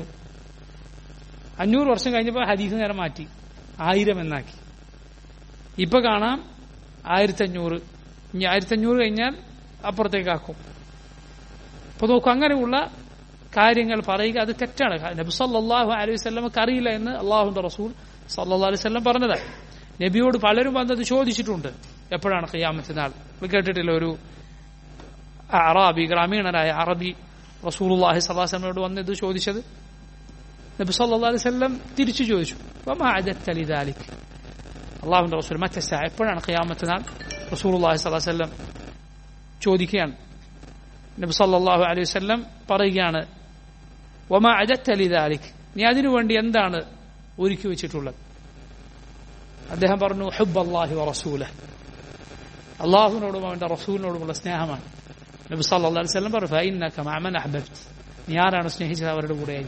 അഞ്ഞൂറ് വർഷം കഴിഞ്ഞപ്പോൾ ഹദീസ് നേരം മാറ്റി ആയിരം എന്നാക്കി ഇപ്പൊ കാണാം ആയിരത്തഞ്ഞൂറ് ഇനി ആയിരത്തഞ്ഞൂറ് കഴിഞ്ഞാൽ അപ്പുറത്തേക്കാക്കും അപ്പൊ നോക്കൂ അങ്ങനെയുള്ള കാര്യങ്ങൾ പറയുക അത് തെറ്റാണ് നബി സല്ലാഹു അലൈഹി സ്വല്ലമക്ക് അറിയില്ല എന്ന് അള്ളാഹുന്റെ റസൂൽ സല്ലാ അലൈഹി സ്വല്ലം പറഞ്ഞതാണ് നബിയോട് പലരും വന്നത് ചോദിച്ചിട്ടുണ്ട് എപ്പോഴാണ് ഖിയാമത്ത് നാൾ കേട്ടിട്ടില്ല ഒരു അറാബി ഗ്രാമീണനായ അറബി റസൂലുള്ളാഹി സ്വലാസ്ലമയോട് വന്നത് ചോദിച്ചത് നബി സല്ലാ അലൈഹി സ്വല്ലം തിരിച്ചു ചോദിച്ചു അദത്തലിദാലിക് അള്ളാഹുന്റെ റസൂൽ മറ്റസ എപ്പോഴാണ് ഖിയാമത്ത് നാൾ റസൂലുള്ളാഹി സ്വലാഹു വല്ലം ചോദിക്കുകയാണ് നബി സല്ലല്ലാഹു അലൈഹി വസല്ലം പറയുകയാണ് വമാ അദത്തലിദാലിക് നീ അതിനുവേണ്ടി എന്താണ് ഒരുക്കി വെച്ചിട്ടുള്ളത് അദ്ദേഹം പറഞ്ഞു ഹുബ് അള്ളാഹി റസൂല അള്ളാഹുവിനോടും അവന്റെ റസൂലിനോടുമുള്ള സ്നേഹമാണ് നബി സല്ലല്ലാഹു അലൈഹി വസല്ലം പറഞ്ഞു ഫൈന്നക മഅമൻ അഹ്ബബ്ത് നീ ആരാണ് സ്നേഹിച്ചത് അവരുടെ കൂടെയായി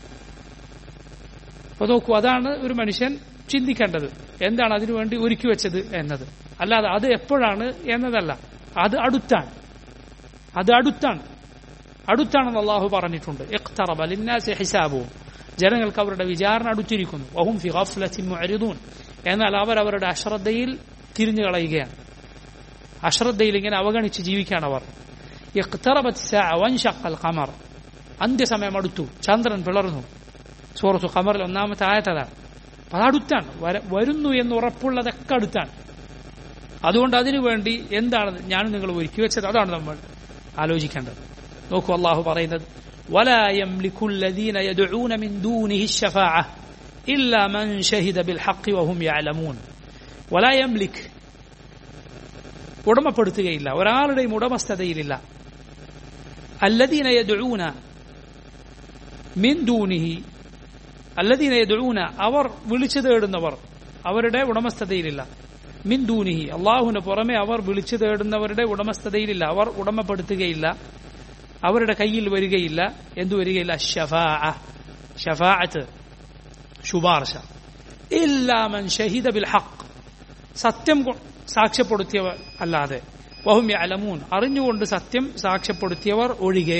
അപ്പൊ നോക്കൂ അതാണ് ഒരു മനുഷ്യൻ ചിന്തിക്കേണ്ടത് എന്താണ് അതിനുവേണ്ടി ഒരുക്കി വെച്ചത് എന്നത് അല്ലാതെ അത് എപ്പോഴാണ് എന്നതല്ല അത് അടുത്താണ് അത് അടുത്താണ് അടുത്താണെന്ന് അള്ളാഹു പറഞ്ഞിട്ടുണ്ട് ഇഖ്തറബ ലിന്നാസി ഹിസാബും ജനങ്ങൾക്ക് അവരുടെ വിചാരണ അടുത്തിരിക്കുന്നു വഹും ഫി ഗഫ്ലത്തിൻ മുഅരിദൂൻ എന്നാൽ അവർ അവരുടെ അശ്രദ്ധയിൽ തിരിഞ്ഞു കളയുകയാണ് അശ്രദ്ധയിൽ ഇങ്ങനെ അവഗണിച്ച് ജീവിക്കുകയാണ് അവർ ഇഖ്തറബത് സാഅ വൻഷഖൽ ഖമർ അന്ത്യസമയം അടുത്തു ചന്ദ്രൻ പിളർന്നു സൂറത്തു ഖമറിൽ ഒന്നാമത്തെ ആയത്തതാണ് അപ്പൊ അതടുത്താണ് വരുന്നു എന്ന് ഉറപ്പുള്ളതൊക്കെ അടുത്താണ് അതുകൊണ്ട് അതിനുവേണ്ടി എന്താണ് ഞാൻ നിങ്ങൾ ഒരുക്കി വെച്ചത് അതാണ് നമ്മൾ ആലോചിക്കേണ്ടത് നോക്കൂ അള്ളാഹു പറയുന്നത് ولا يملك الذين يدعون من دونه الشفاعة إلا من شهد بالحق وهم يعلمون ولا يملك ഉടമപ്പെടുത്തുകയില്ല ഒരാളുടെയും ഉടമസ്ഥതയിലില്ല അല്ലദീന യദൂന മിൻ ദൂനിഹി അല്ലദീന യദൂന അവർ വിളിച്ചു തേടുന്നവർ അവരുടെ ഉടമസ്ഥതയിലില്ല മിൻ ദൂനിഹി അള്ളാഹുവിന് പുറമെ അവർ വിളിച്ചു തേടുന്നവരുടെ ഉടമസ്ഥതയിലില്ല അവർ ഉടമപ്പെടുത്തുകയില്ല അവരുടെ കയ്യിൽ വരികയില്ല എന്തു വരികയില്ല ഷഫാ ഷഫാഅത്ത് ശുപാർശ ഇല്ലാമൻ ഷഹിദ ബിൽ ഹഖ് സത്യം സാക്ഷ്യപ്പെടുത്തിയവർ അല്ലാതെ വഹും അലമൂൻ അറിഞ്ഞുകൊണ്ട് സത്യം സാക്ഷ്യപ്പെടുത്തിയവർ ഒഴികെ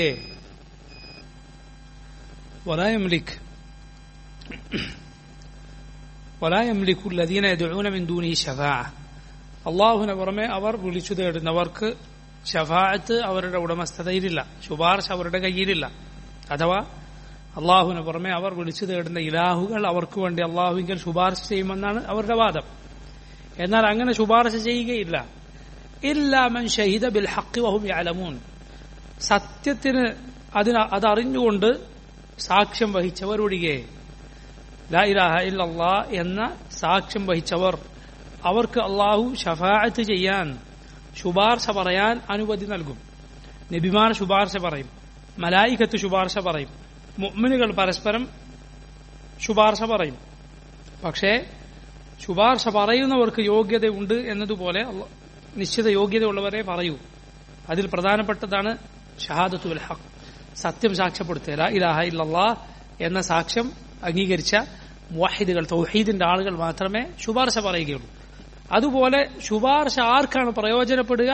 വലായംലിക് വലായംലിക്കു ലദീന യദഊന മിൻ ദൂനി ഷഫാഅ അള്ളാഹുവിന് പുറമെ അവർ വിളിച്ചു തേടുന്നവർക്ക് ഷഫാഅത്ത് അവരുടെ ഉടമസ്ഥതയിലില്ല ശുപാർശ അവരുടെ കയ്യിലില്ല അഥവാ അള്ളാഹുവിന് പുറമെ അവർ വിളിച്ചു തേടുന്ന ഇലാഹുകൾ അവർക്ക് വേണ്ടി അള്ളാഹുവിങ്കൽ ശുപാർശ ചെയ്യുമെന്നാണ് അവരുടെ വാദം എന്നാൽ അങ്ങനെ ശുപാർശ ചെയ്യുകയില്ല ഇല്ലാമൻ ഷഹീദ ബിൽ ഹക്കി വഹും യഅലമൂൻ സത്യത്തിന് അതിന് അതറിഞ്ഞുകൊണ്ട് സാക്ഷ്യം വഹിച്ചവർ ഒഴികെ ലാ ഇലാഹ ഇല്ലല്ലാ എന്ന സാക്ഷ്യം വഹിച്ചവർ അവർക്ക് അള്ളാഹു ഷഫാഅത്ത് ചെയ്യാൻ ശുപാർശ പറയാൻ അനുമതി നൽകും നബിമാർ ശുപാർശ പറയും മലായികത്ത് ശുപാർശ പറയും മുഅ്മിനുകൾ പരസ്പരം ശുപാർശ പറയും പക്ഷേ ശുപാർശ പറയുന്നവർക്ക് യോഗ്യതയുണ്ട് എന്നതുപോലെ നിശ്ചിത യോഗ്യതയുള്ളവരെ പറയൂ അതിൽ പ്രധാനപ്പെട്ടതാണ് ഷഹാദത്തുൽ ഹഖ് സത്യം സാക്ഷ്യപ്പെടുത്തുക ലാ ഇലാഹ ഇല്ലല്ലാ എന്ന സാക്ഷ്യം അംഗീകരിച്ച മുവാഹിദുകൾ തൗഹീദിന്റെ ആളുകൾ മാത്രമേ ശുപാർശ പറയുകയുള്ളൂ അതുപോലെ ശുപാർശ ആർക്കാണ് പ്രയോജനപ്പെടുക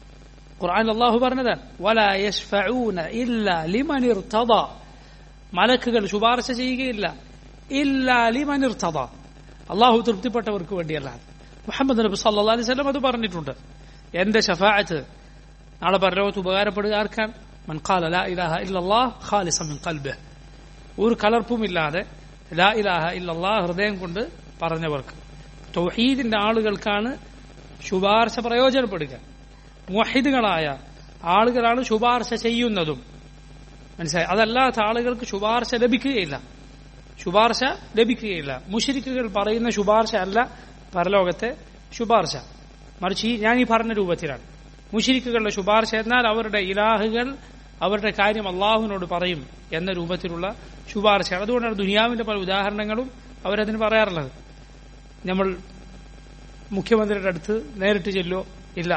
ഖുർആൻ അള്ളാഹു പറഞ്ഞതാണ് വലാ യശ്ഫഊന ഇല്ല ലിമൻ ഇർതദ മലക്കുകൾ ശുപാർശ ചെയ്യുകയില്ല ഇല്ല ലിമൻ ഇർതദ അള്ളാഹു തൃപ്തിപ്പെട്ടവർക്ക് വേണ്ടിയല്ലാതെ മുഹമ്മദ് നബി സല്ലല്ലാഹു അലൈഹി വസല്ലം അത് പറഞ്ഞിട്ടുണ്ട് എന്റെ ഷഫാഅത്ത് നാളെ പരലോകത്ത് ഉപകാരപ്പെടുക ആർക്കാണ് മൻ ഖാല ലാ ഇലാഹ ഇല്ലല്ലാഹ് ഖാലിസ മിൻ ഖൽബിഹ് ഒരു കലർപ്പുമില്ലാതെ ലാ ഇലാഹ ഇല്ലല്ലാഹ് ഹൃദയം കൊണ്ട് പറഞ്ഞവർക്ക് തൗഹീദിന്റെ ആളുകൾക്കാണ് ശുപാർശ പ്രയോജനപ്പെടുക മുഹിദുകളായ ആളുകളാണ് ശുപാർശ ചെയ്യുന്നതും മനസ്സിലായി അതല്ലാത്ത ആളുകൾക്ക് ശുപാർശ ലഭിക്കുകയില്ല ശുപാർശ ലഭിക്കുകയില്ല മുഷരിക്കുകൾ പറയുന്ന ശുപാർശ അല്ല പരലോകത്തെ ശുപാർശ മറിച്ച് ഈ ഞാൻ ഈ പറഞ്ഞ രൂപത്തിലാണ് മുഷരിക്കുകളുടെ ശുപാർശ എന്നാൽ അവരുടെ ഇലാഹുകൾ അവരുടെ കാര്യം അള്ളാഹുവിനോട് പറയും എന്ന രൂപത്തിലുള്ള ശുപാർശയാണ് അതുകൊണ്ടാണ് ദുനിയാവിന്റെ പല ഉദാഹരണങ്ങളും അവരതിന് പറയാറുള്ളത് നമ്മൾ മുഖ്യമന്ത്രിയുടെ അടുത്ത് നേരിട്ട് ചെല്ലോ ഇല്ല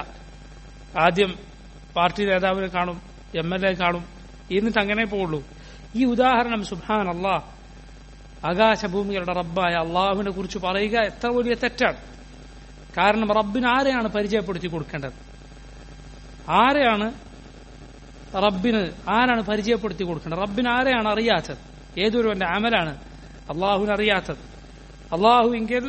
ആദ്യം പാർട്ടി നേതാവിനെ കാണും എം എൽ എ കാണും എന്നിട്ട് അങ്ങനെ പോവുള്ളൂ ഈ ഉദാഹരണം സുഹാൻ അള്ളാഹ് ആകാശഭൂമികളുടെ റബ്ബായ അള്ളാഹുവിനെ കുറിച്ച് പറയുക എത്ര വലിയ തെറ്റാണ് കാരണം റബ്ബിന് ആരെയാണ് പരിചയപ്പെടുത്തി കൊടുക്കേണ്ടത് ആരെയാണ് റബ്ബിന് ആരാണ് പരിചയപ്പെടുത്തി കൊടുക്കേണ്ടത് റബ്ബിന് ആരെയാണ് അറിയാത്തത് ഏതൊരുവന്റെ അമലാണ് അള്ളാഹുവിന് അറിയാത്തത് അള്ളാഹുവിങ്കിൽ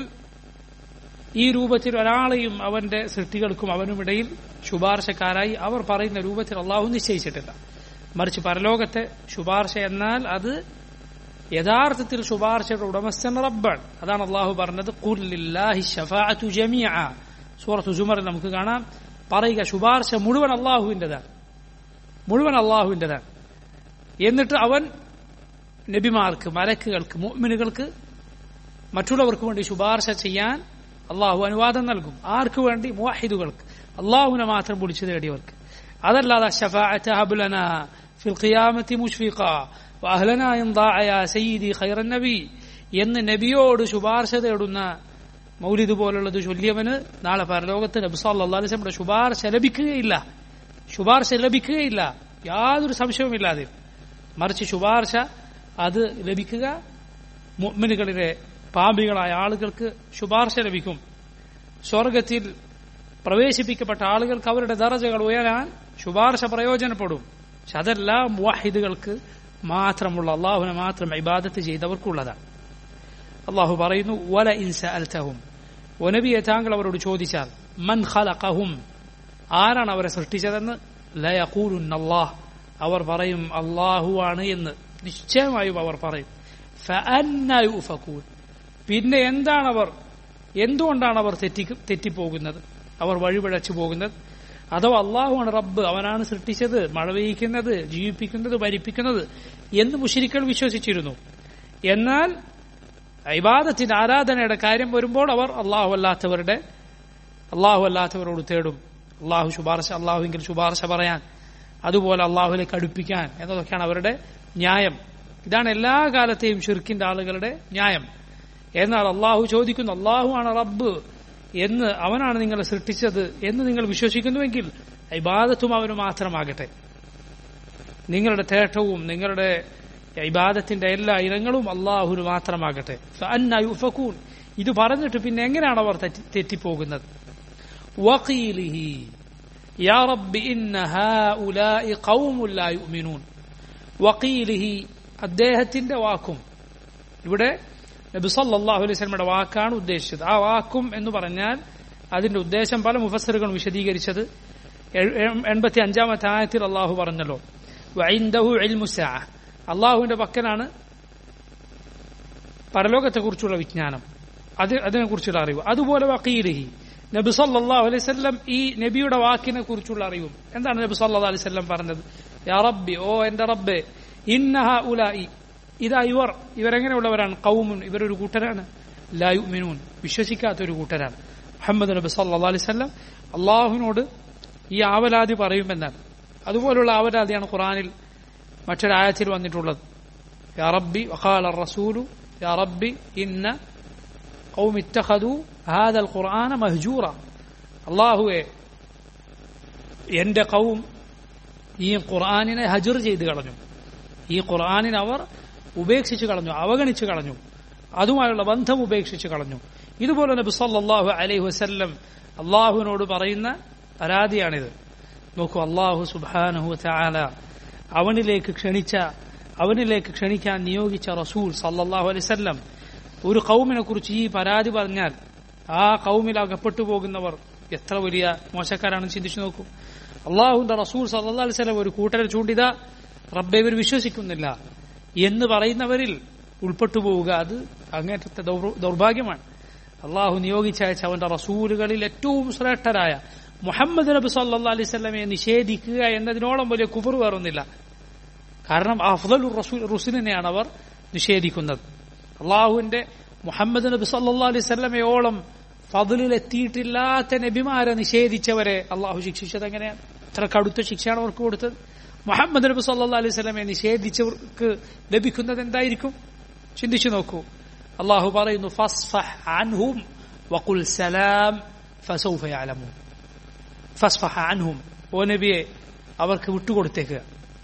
ഈ രൂപത്തിൽ ഒരാളെയും അവന്റെ സൃഷ്ടികൾക്കും അവനുമിടയിൽ ശുപാർശക്കാരായി അവർ പറയുന്ന രൂപത്തിൽ അള്ളാഹു നിശ്ചയിച്ചിട്ടില്ല മറിച്ച് പരലോകത്തെ ശുപാർശ എന്നാൽ അത് യഥാർത്ഥത്തിൽ ശുപാർശയുടെ ഉടമസ്ഥൻ റബ്ബാണ് അതാണ് അള്ളാഹു പറഞ്ഞത് ഖുലില്ലാഹി ഷഫാഅത്തു ജമീഅ സൂറത്തു സുമറിൽ നമുക്ക് കാണാം പറയുക ശുപാർശ മുഴുവൻ അള്ളാഹുവിൻ്റെതാണ് മുഴുവൻ അള്ളാഹുവിൻ്റെതാണ് എന്നിട്ട് അവൻ നബിമാർക്ക് മലക്കുകൾക്ക് മുഅ്മിനുകൾക്ക് മറ്റുള്ളവർക്ക് വേണ്ടി ശുപാർശ ചെയ്യാൻ അള്ളാഹു അനുവാദം നൽകും ആർക്ക് വേണ്ടി മുവാഹിദുകൾക്ക് അള്ളാഹുവിനെ മാത്രം വിളിച്ചു തേടിയവർക്ക് അതല്ലാതെ ഷഫാഅത്ത് ഹബ്ലന ഫിൽ ഖിയാമത്തി മുഷ്ഫിഖ വഅഹ്ലന ഇൻ ضاع يا سيدي خير النبي എന്ന് നബിയോട് ശുപാർശ തേടുന്ന മൗലിദ് പോലുള്ളത് ചൊല്ലിയവന് നാളെ പരലോകത്ത് നബ്സാല്ലാസ്ലമിയുടെ ശുപാർശ ലഭിക്കുകയില്ല ശുപാർശ ലഭിക്കുകയില്ല യാതൊരു സംശയവുമില്ലാതെ മറിച്ച് ശുപാർശ അത് ലഭിക്കുക മുഅ്മിനുകളിലെ പാപികളായ ആളുകൾക്ക് ശുപാർശ ലഭിക്കും സ്വർഗത്തിൽ പ്രവേശിപ്പിക്കപ്പെട്ട ആളുകൾക്ക് അവരുടെ ദറജകൾ ഉയരാൻ ശുപാർശ പ്രയോജനപ്പെടും പക്ഷെ അതെല്ലാം മുവാഹിദുകൾക്ക് മാത്രമുള്ള അള്ളാഹുവിനെ മാത്രം ഇബാദത്ത് ചെയ്തവർക്കുള്ളതാണ് അള്ളാഹു പറയുന്നു വല ഇൻസ അൽത്തഹും ഒനബിയെ താങ്കൾ അവരോട് ചോദിച്ചാൽ മൻ ഖലഖഹും ആരാണ് അവരെ സൃഷ്ടിച്ചതെന്ന് ലയഖൂലുൻ അള്ളാഹ് അവർ പറയും അള്ളാഹുവാണ് എന്ന് നിശ്ചയമായും അവർ പറയും ഫഅന്ന യുഫകൂൻ പിന്നെ എന്താണ് അവർ എന്തുകൊണ്ടാണ് അവർ തെറ്റി തെറ്റിപ്പോകുന്നത് അവർ വഴിപിഴച്ചു പോകുന്നത് അഥവാ അള്ളാഹുവാണ് റബ്ബ് അവനാണ് സൃഷ്ടിച്ചത് മഴ പെയ്യിക്കുന്നത് ജീവിപ്പിക്കുന്നത് ഭരിപ്പിക്കുന്നത് എന്ന് മുഷിരിക്കൾ വിശ്വസിച്ചിരുന്നു എന്നാൽ ഇബാദത്തിന്റെ ആരാധനയുടെ കാര്യം വരുമ്പോൾ അവർ അള്ളാഹു അല്ലാത്തവരുടെ അള്ളാഹു അല്ലാത്തവരോട് തേടും അള്ളാഹു ശുപാർശ അള്ളാഹുവിൽ ശുപാർശ പറയാൻ അതുപോലെ അള്ളാഹുലേക്ക് അടുപ്പിക്കാൻ എന്നതൊക്കെയാണ് അവരുടെ ന്യായം ഇതാണ് എല്ലാ കാലത്തെയും ഷിർക്കിന്റെ ആളുകളുടെ ന്യായം എന്നാൽ അള്ളാഹു ചോദിക്കുന്നു അള്ളാഹുവാണ് റബ്ബ് എന്ന് അവനാണ് നിങ്ങളെ സൃഷ്ടിച്ചത് എന്ന് നിങ്ങൾ വിശ്വസിക്കുന്നുവെങ്കിൽ ഇബാദത്തും അവന് മാത്രമാകട്ടെ നിങ്ങളുടെ തേട്ടവും നിങ്ങളുടെ ഇബാദത്തിന്റെ എല്ലാ ഇനങ്ങളും അള്ളാഹുന് മാത്രമാകട്ടെ യുഫക്കൂൻ ഇത് പറഞ്ഞിട്ട് പിന്നെ എങ്ങനെയാണ് അവർ തെറ്റിപ്പോകുന്നത് വഖീലിഹി യാ റബ്ബി ഇന്ന ഹാഉലാഇ ഖൗമുൻ ലാ യുഅ്മിനൂൻ വഖീലിഹി അദ്ദേഹത്തിന്റെ വാക്കും ഇവിടെ നബി സല്ലല്ലാഹു അലൈഹി വസല്ലമയുടെ വാക്കാണ് ഉദ്ദേശിച്ചത് ആ വാക്കും എന്ന് പറഞ്ഞാൽ അതിന്റെ ഉദ്ദേശം പല മുഫസറുകളും വിശദീകരിച്ചത് എൺപത്തി അഞ്ചാമത്തെ ആയത്തിൽ അള്ളാഹു പറഞ്ഞല്ലോ വൈന്ദഹു ഇൽമുസാ അള്ളാഹുവിന്റെ പക്കലാണ് പരലോകത്തെക്കുറിച്ചുള്ള വിജ്ഞാനം അത് അതിനെക്കുറിച്ചുള്ള അറിവ് അതുപോലെ വക്കീലിഹി നബി സല്ലല്ലാഹു അലൈഹി വസല്ലം ഈ നബിയുടെ വാക്കിനെ കുറിച്ചുള്ള അറിവും എന്താണ് നബി സല്ലല്ലാഹു അലൈഹി വസല്ലം പറഞ്ഞത് യാ റബ്ബി ഓ എന്റെ റബ്ബെ ഇന്നഹ ഉലായി ഇതാ ഇവർ ഇവരെങ്ങനെയുള്ളവരാണ് കൗമുൻ ഇവരൊരു കൂട്ടരാണ് ലായുമിനൂൻ വിശ്വസിക്കാത്ത ഒരു കൂട്ടരാണ് മുഹമ്മദ് നബി സല്ലല്ലാഹു അലൈഹി വസല്ലം അള്ളാഹുവിനോട് ഈ ആവലാതി പറയുമെന്നാണ് അതുപോലുള്ള ആവലാതിയാണ് ഖുറാനിൽ മറ്റൊരായത്തിൽ വന്നിട്ടുള്ളത് യാ റബ്ബി വഖാല റസൂലു യാ റബ്ബി ഇന്ന ഖൗമി ഇത്തഖദു ഹാദൽ ഖുർആന മഹ്ജൂറ അള്ളാഹുവെ എന്റെ കൗം ഈ ഖുർആനിനെ ഹജർ ചെയ്ത് കളഞ്ഞു ഈ ഖുർആനിനെ അവർ ഉപേക്ഷിച്ചു കളഞ്ഞു അവഗണിച്ചു കളഞ്ഞു അതുമായുള്ള ബന്ധം ഉപേക്ഷിച്ചു കളഞ്ഞു ഇതുപോലെ നബി സല്ലല്ലാഹു അലൈഹി വസല്ലം അള്ളാഹുവിനോട് പറയുന്ന പരാതിയാണിത് നോക്കൂ അള്ളാഹു സുബാനഹു തആല അവനിലേക്ക് ക്ഷണിച്ച അവനിലേക്ക് ക്ഷണിക്കാൻ നിയോഗിച്ച റസൂൽ സല്ലല്ലാഹു അലൈഹി വസല്ലം ഒരു കൗമിനെ കുറിച്ച് ഈ പരാതി പറഞ്ഞാൽ ആ കൗമിൽ അകപ്പെട്ടു പോകുന്നവർ എത്ര വലിയ മോശക്കാരാണെന്ന് ചിന്തിച്ചു നോക്കൂ അള്ളാഹുന്റെ റസൂൽ സല്ലല്ലാഹു അലൈഹി വസല്ലം ഒരു കൂട്ടരെ ചൂണ്ടിത റബ്ബെ ഇവർ വിശ്വസിക്കുന്നില്ല എന്ന് പറയുന്നവരിൽ ഉൾപ്പെട്ടു പോവുക അത് അങ്ങേറ്റത്തെ ദൗർഭാഗ്യമാണ് അള്ളാഹു നിയോഗിച്ചയച്ച അവന്റെ റസൂലുകളിൽ ഏറ്റവും ശ്രേഷ്ഠരായ മുഹമ്മദ് നബി സല്ലാ അലൈഹി സ്വലമയെ നിഷേധിക്കുക എന്നതിനോളം വലിയ കുഫർ വേറൊന്നില്ല കാരണം അഫ്ദൽ റസൂൽ റുസുലിനെയാണ് അവർ നിഷേധിക്കുന്നത് അള്ളാഹുവിന്റെ മുഹമ്മദ് നബി സല്ലാ അലൈഹി സ്വലമയോളം ഫതിലിൽ എത്തിയിട്ടില്ലാത്ത നബിമാരെ നിഷേധിച്ചവരെ അള്ളാഹു ശിക്ഷിച്ചത് എങ്ങനെയാണ് ഇത്ര കടുത്ത ശിക്ഷയാണ് അവർക്ക് കൊടുത്തത് മുഹമ്മദ് നബി സല്ലാ അലൈഹി സ്വലമെ നിഷേധിച്ചവർക്ക് ലഭിക്കുന്നത് എന്തായിരിക്കും ചിന്തിച്ചു നോക്കൂ അള്ളാഹു പറയുന്നു ഫസ്ഫഹ് അൻഹും വഖുൽ സലാം ഫസൗഫ യഅലമൂൻ ഫസ്ഫഹ അൻഹും ഓ നബിയെ അവർക്ക് വിട്ടുകൊടുത്തേക്കുക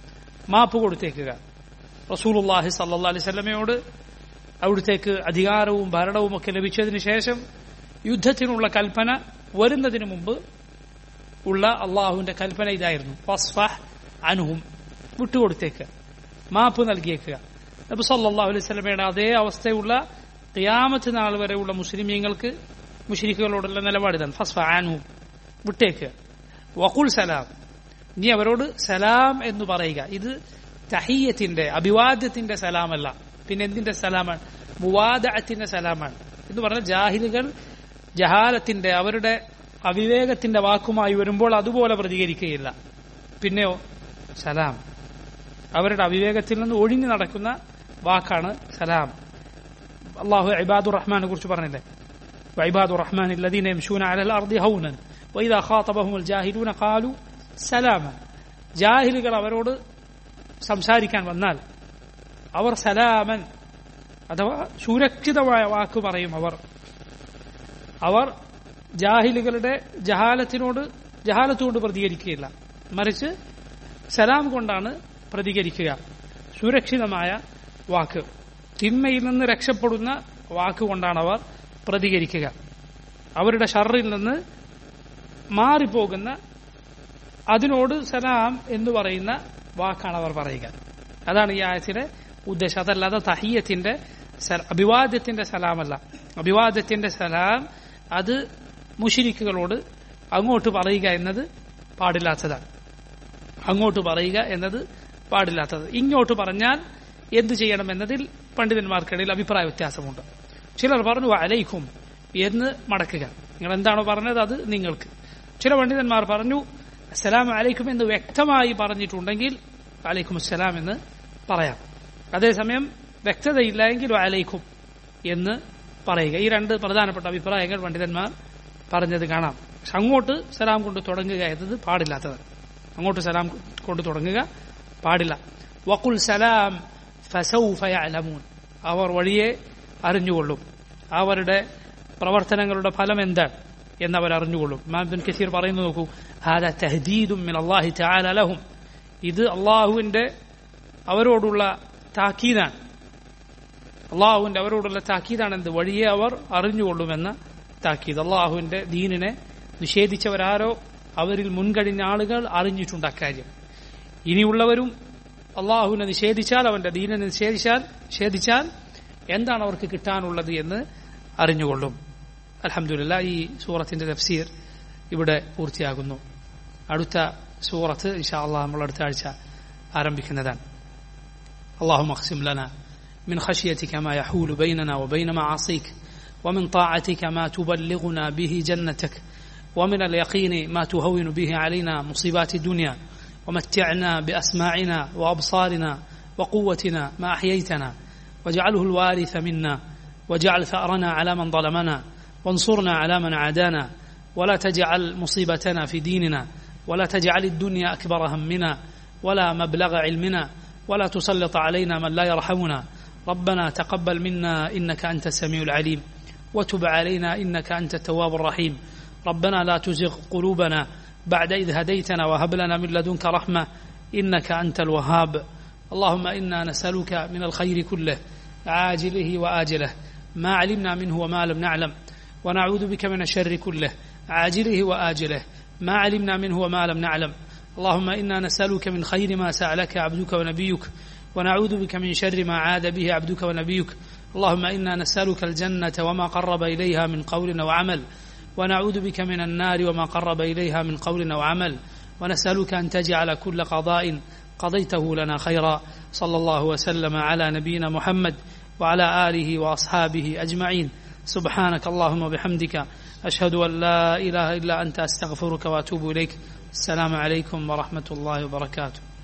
മാപ്പ് കൊടുത്തേക്കുക റസൂലുള്ളാഹി സല്ലല്ലാഹു അലൈഹി വസല്ലമയോട് അവിടുത്തേക്ക് അധികാരവും ഭരണവും ഒക്കെ ലഭിച്ചതിന് ശേഷം യുദ്ധത്തിനുള്ള കൽപ്പന വരുന്നതിന് മുമ്പ് ഉള്ള അള്ളാഹുവിന്റെ കൽപ്പന ഇതായിരുന്നു ഫസ്ഫഹ് അൻഹും വിട്ടുകൊടുത്തേക്കുക മാപ്പ് നൽകിയേക്കുക നബി സല്ലല്ലാഹു അലൈഹി വസല്ലമയുടെ അതേ അവസ്ഥയുള്ള ഖിയാമത്ത് നാൾ വരെയുള്ള മുസ്ലിമീങ്ങൾക്ക് മുഷ്രിക്കുകളോടുള്ള നിലപാടിതാണ് ഫസ്ഫ അൻഹും വിട്ടേക്കുക വഖുൽ സലാം നീ അവരോട് സലാം എന്ന് പറയുക ഇത് തഹീയത്തിന്റെ അഭിവാദ്യത്തിന്റെ സലാമല്ല പിന്നെ എന്തിന്റെ സലാമാണ് മുവാദത്തിന്റെ സലാമാണ് എന്ന് പറഞ്ഞാൽ ജാഹിലുകൾ ജഹാലത്തിന്റെ അവരുടെ അവിവേകത്തിന്റെ വാക്കുമായി വരുമ്പോൾ അതുപോലെ പ്രതികരിക്കുകയില്ല പിന്നെയോ സലാം അവരുടെ അവിവേകത്തിൽ നിന്ന് ഒഴിഞ്ഞു നടക്കുന്ന വാക്കാണ് സലാം അള്ളാഹു ഇബാദുർ റഹ്മാനെ കുറിച്ച് പറഞ്ഞില്ലേ وعباد الرحمن الذين يمشون على الأرض هونا وإذا خاطبهم الجاهلون قالوا سلاما ജാഹിലുകൾ അവരോട് സംസാരിക്കാൻ വന്നാൽ അവർ സലാമൻ അഥവാ സുരക്ഷിതമായ വാക്ക് പറയും അവർ അവർ ജാഹിലുകളുടെ ജഹാലത്തിനോട് ജഹാലത്തുകൊണ്ട് പ്രതികരിക്കുകയില്ല മറിച്ച് സലാം കൊണ്ടാണ് പ്രതികരിക്കുക സുരക്ഷിതമായ വാക്ക് തിന്മയിൽ നിന്ന് രക്ഷപ്പെടുന്ന വാക്കുകൊണ്ടാണ് അവർ പ്രതികരിക്കുക അവരുടെ ഷറിൽ നിന്ന് മാറിപ്പോകുന്ന അതിനോട് സലാം എന്ന് പറയുന്ന വാക്കാണ് അവർ പറയുക അതാണ് ഈ ആയത്തിലെ ഉദ്ദേശം അതല്ലാതെ തഹിയത്തിന്റെ അഭിവാദ്യത്തിന്റെ സലാമല്ല അഭിവാദ്യത്തിന്റെ സലാം അത് മുഷിരിക്കുകളോട് അങ്ങോട്ട് പറയുക എന്നത് പാടില്ലാത്തതാണ് അങ്ങോട്ട് പറയുക എന്നത് പാടില്ലാത്തത് ഇങ്ങോട്ട് പറഞ്ഞാൽ എന്തു ചെയ്യണം എന്നതിൽ പണ്ഡിതന്മാർക്കിടയിൽ അഭിപ്രായ വ്യത്യാസമുണ്ട് ചിലർ പറഞ്ഞു അലൈക്കും എന്ന് മടക്കുക നിങ്ങൾ എന്താണോ പറഞ്ഞത് അത് നിങ്ങൾക്ക് ചില പണ്ഡിതന്മാർ പറഞ്ഞു അസ്സലാം അലൈക്കും എന്ന് വ്യക്തമായി പറഞ്ഞിട്ടുണ്ടെങ്കിൽ അലൈക്കും അസ്സലാം എന്ന് പറയാം അതേസമയം വ്യക്തതയില്ല എങ്കിൽ അലൈക്കും എന്ന് പറയുക ഈ രണ്ട് പ്രധാനപ്പെട്ട അഭിപ്രായങ്ങൾ പണ്ഡിതന്മാർ പറഞ്ഞത് കാണാം പക്ഷെ അങ്ങോട്ട് സലാം കൊണ്ട് തുടങ്ങുക എന്നത് പാടില്ലാത്തത് അങ്ങോട്ട് സലാം കൊണ്ട് തുടങ്ങുക പാടില്ല വക്കുൽ സലാം ഫസൗഫയലമൂൻ അവർ വഴിയെ അറിഞ്ഞുകൊള്ളും അവരുടെ പ്രവർത്തനങ്ങളുടെ ഫലം എന്താണ് എന്നവർ അറിഞ്ഞുകൊള്ളും മാബിൻ കസീർ പറയുന്നു നോക്കൂ ഹാദ തഹദീദും മിൻ അല്ലാഹി തആല ലഹും ഇത് അള്ളാഹുവിന്റെ അവരോടുള്ള താക്കീതാണ് അള്ളാഹുവിന്റെ അവരോടുള്ള താക്കീതാണ് എന്ത് വഴിയെ അവർ അറിഞ്ഞുകൊള്ളുമെന്ന താക്കീത് അള്ളാഹുവിന്റെ ദീനിനെ നിഷേധിച്ചവരാരോ അവരിൽ മുൻകഴിഞ്ഞ ആളുകൾ അറിഞ്ഞിട്ടുണ്ട് അക്കാര്യം ഇനിയുള്ളവരും അള്ളാഹുവിനെ നിഷേധിച്ചാൽ അവന്റെ ദീനിനെ നിഷേധിച്ചാൽ നിഷേധിച്ചാൽ എന്താണ് അവർക്ക് കിട്ടാനുള്ളത് എന്ന് അറിഞ്ഞുകൊള്ളും അലഹമില്ല ഈ സൂറത്തിന്റെ തഫ്സീർ ഇവിടെ പൂർത്തിയാകുന്നു അടുത്ത സൂറത്ത് ഇൻഷാ അള്ളാഹ് നമ്മൾ അടുത്ത ആഴ്ച ആരംഭിക്കുന്നതാണ് اللهم اقسم لنا من خشيتك ما يحول بيننا وبين معاصيك ومن طاعتك ما تبلغنا به جنتك ومن اليقين ما تهون به علينا مصيبات الدنيا ومتعنا باسماعنا وابصارنا وقوتنا ما احييتنا واجعله الوارث منا واجعل ثارنا على من ظلمنا وانصرنا على من عادانا ولا تجعل مصيبتنا في ديننا ولا تجعل الدنيا اكبر همنا ولا مبلغ علمنا ولا تسلط علينا من لا يرحمنا ربنا تقبل منا انك انت السميع العليم وتب علينا انك انت التواب الرحيم ربنا لا تزغ قلوبنا بعد اذ هديتنا وهب لنا من لدنك رحمه انك انت الوهاب اللهم انا نسالك من الخير كله عاجله واجله ما علمنا منه وما لم نعلم ونعوذ بك من الشر كله عاجله واجله ما علمنا منه وما لم نعلم اللهم انا نسالك من خير ما سالك عبدك ونبيك ونعوذ بك من شر ما عاد به عبدك ونبيك اللهم انا نسالك الجنه وما قرب اليها من قول او عمل ونعوذ بك من النار وما قرب اليها من قول او عمل ونسالك ان تجعل كل قضاء قضيته لنا خيرا صلى الله وسلم على نبينا محمد وعلى اله واصحابه اجمعين سبحانك اللهم وبحمدك اشهد ان لا اله الا انت استغفرك واتوب اليك السلام عليكم ورحمه الله وبركاته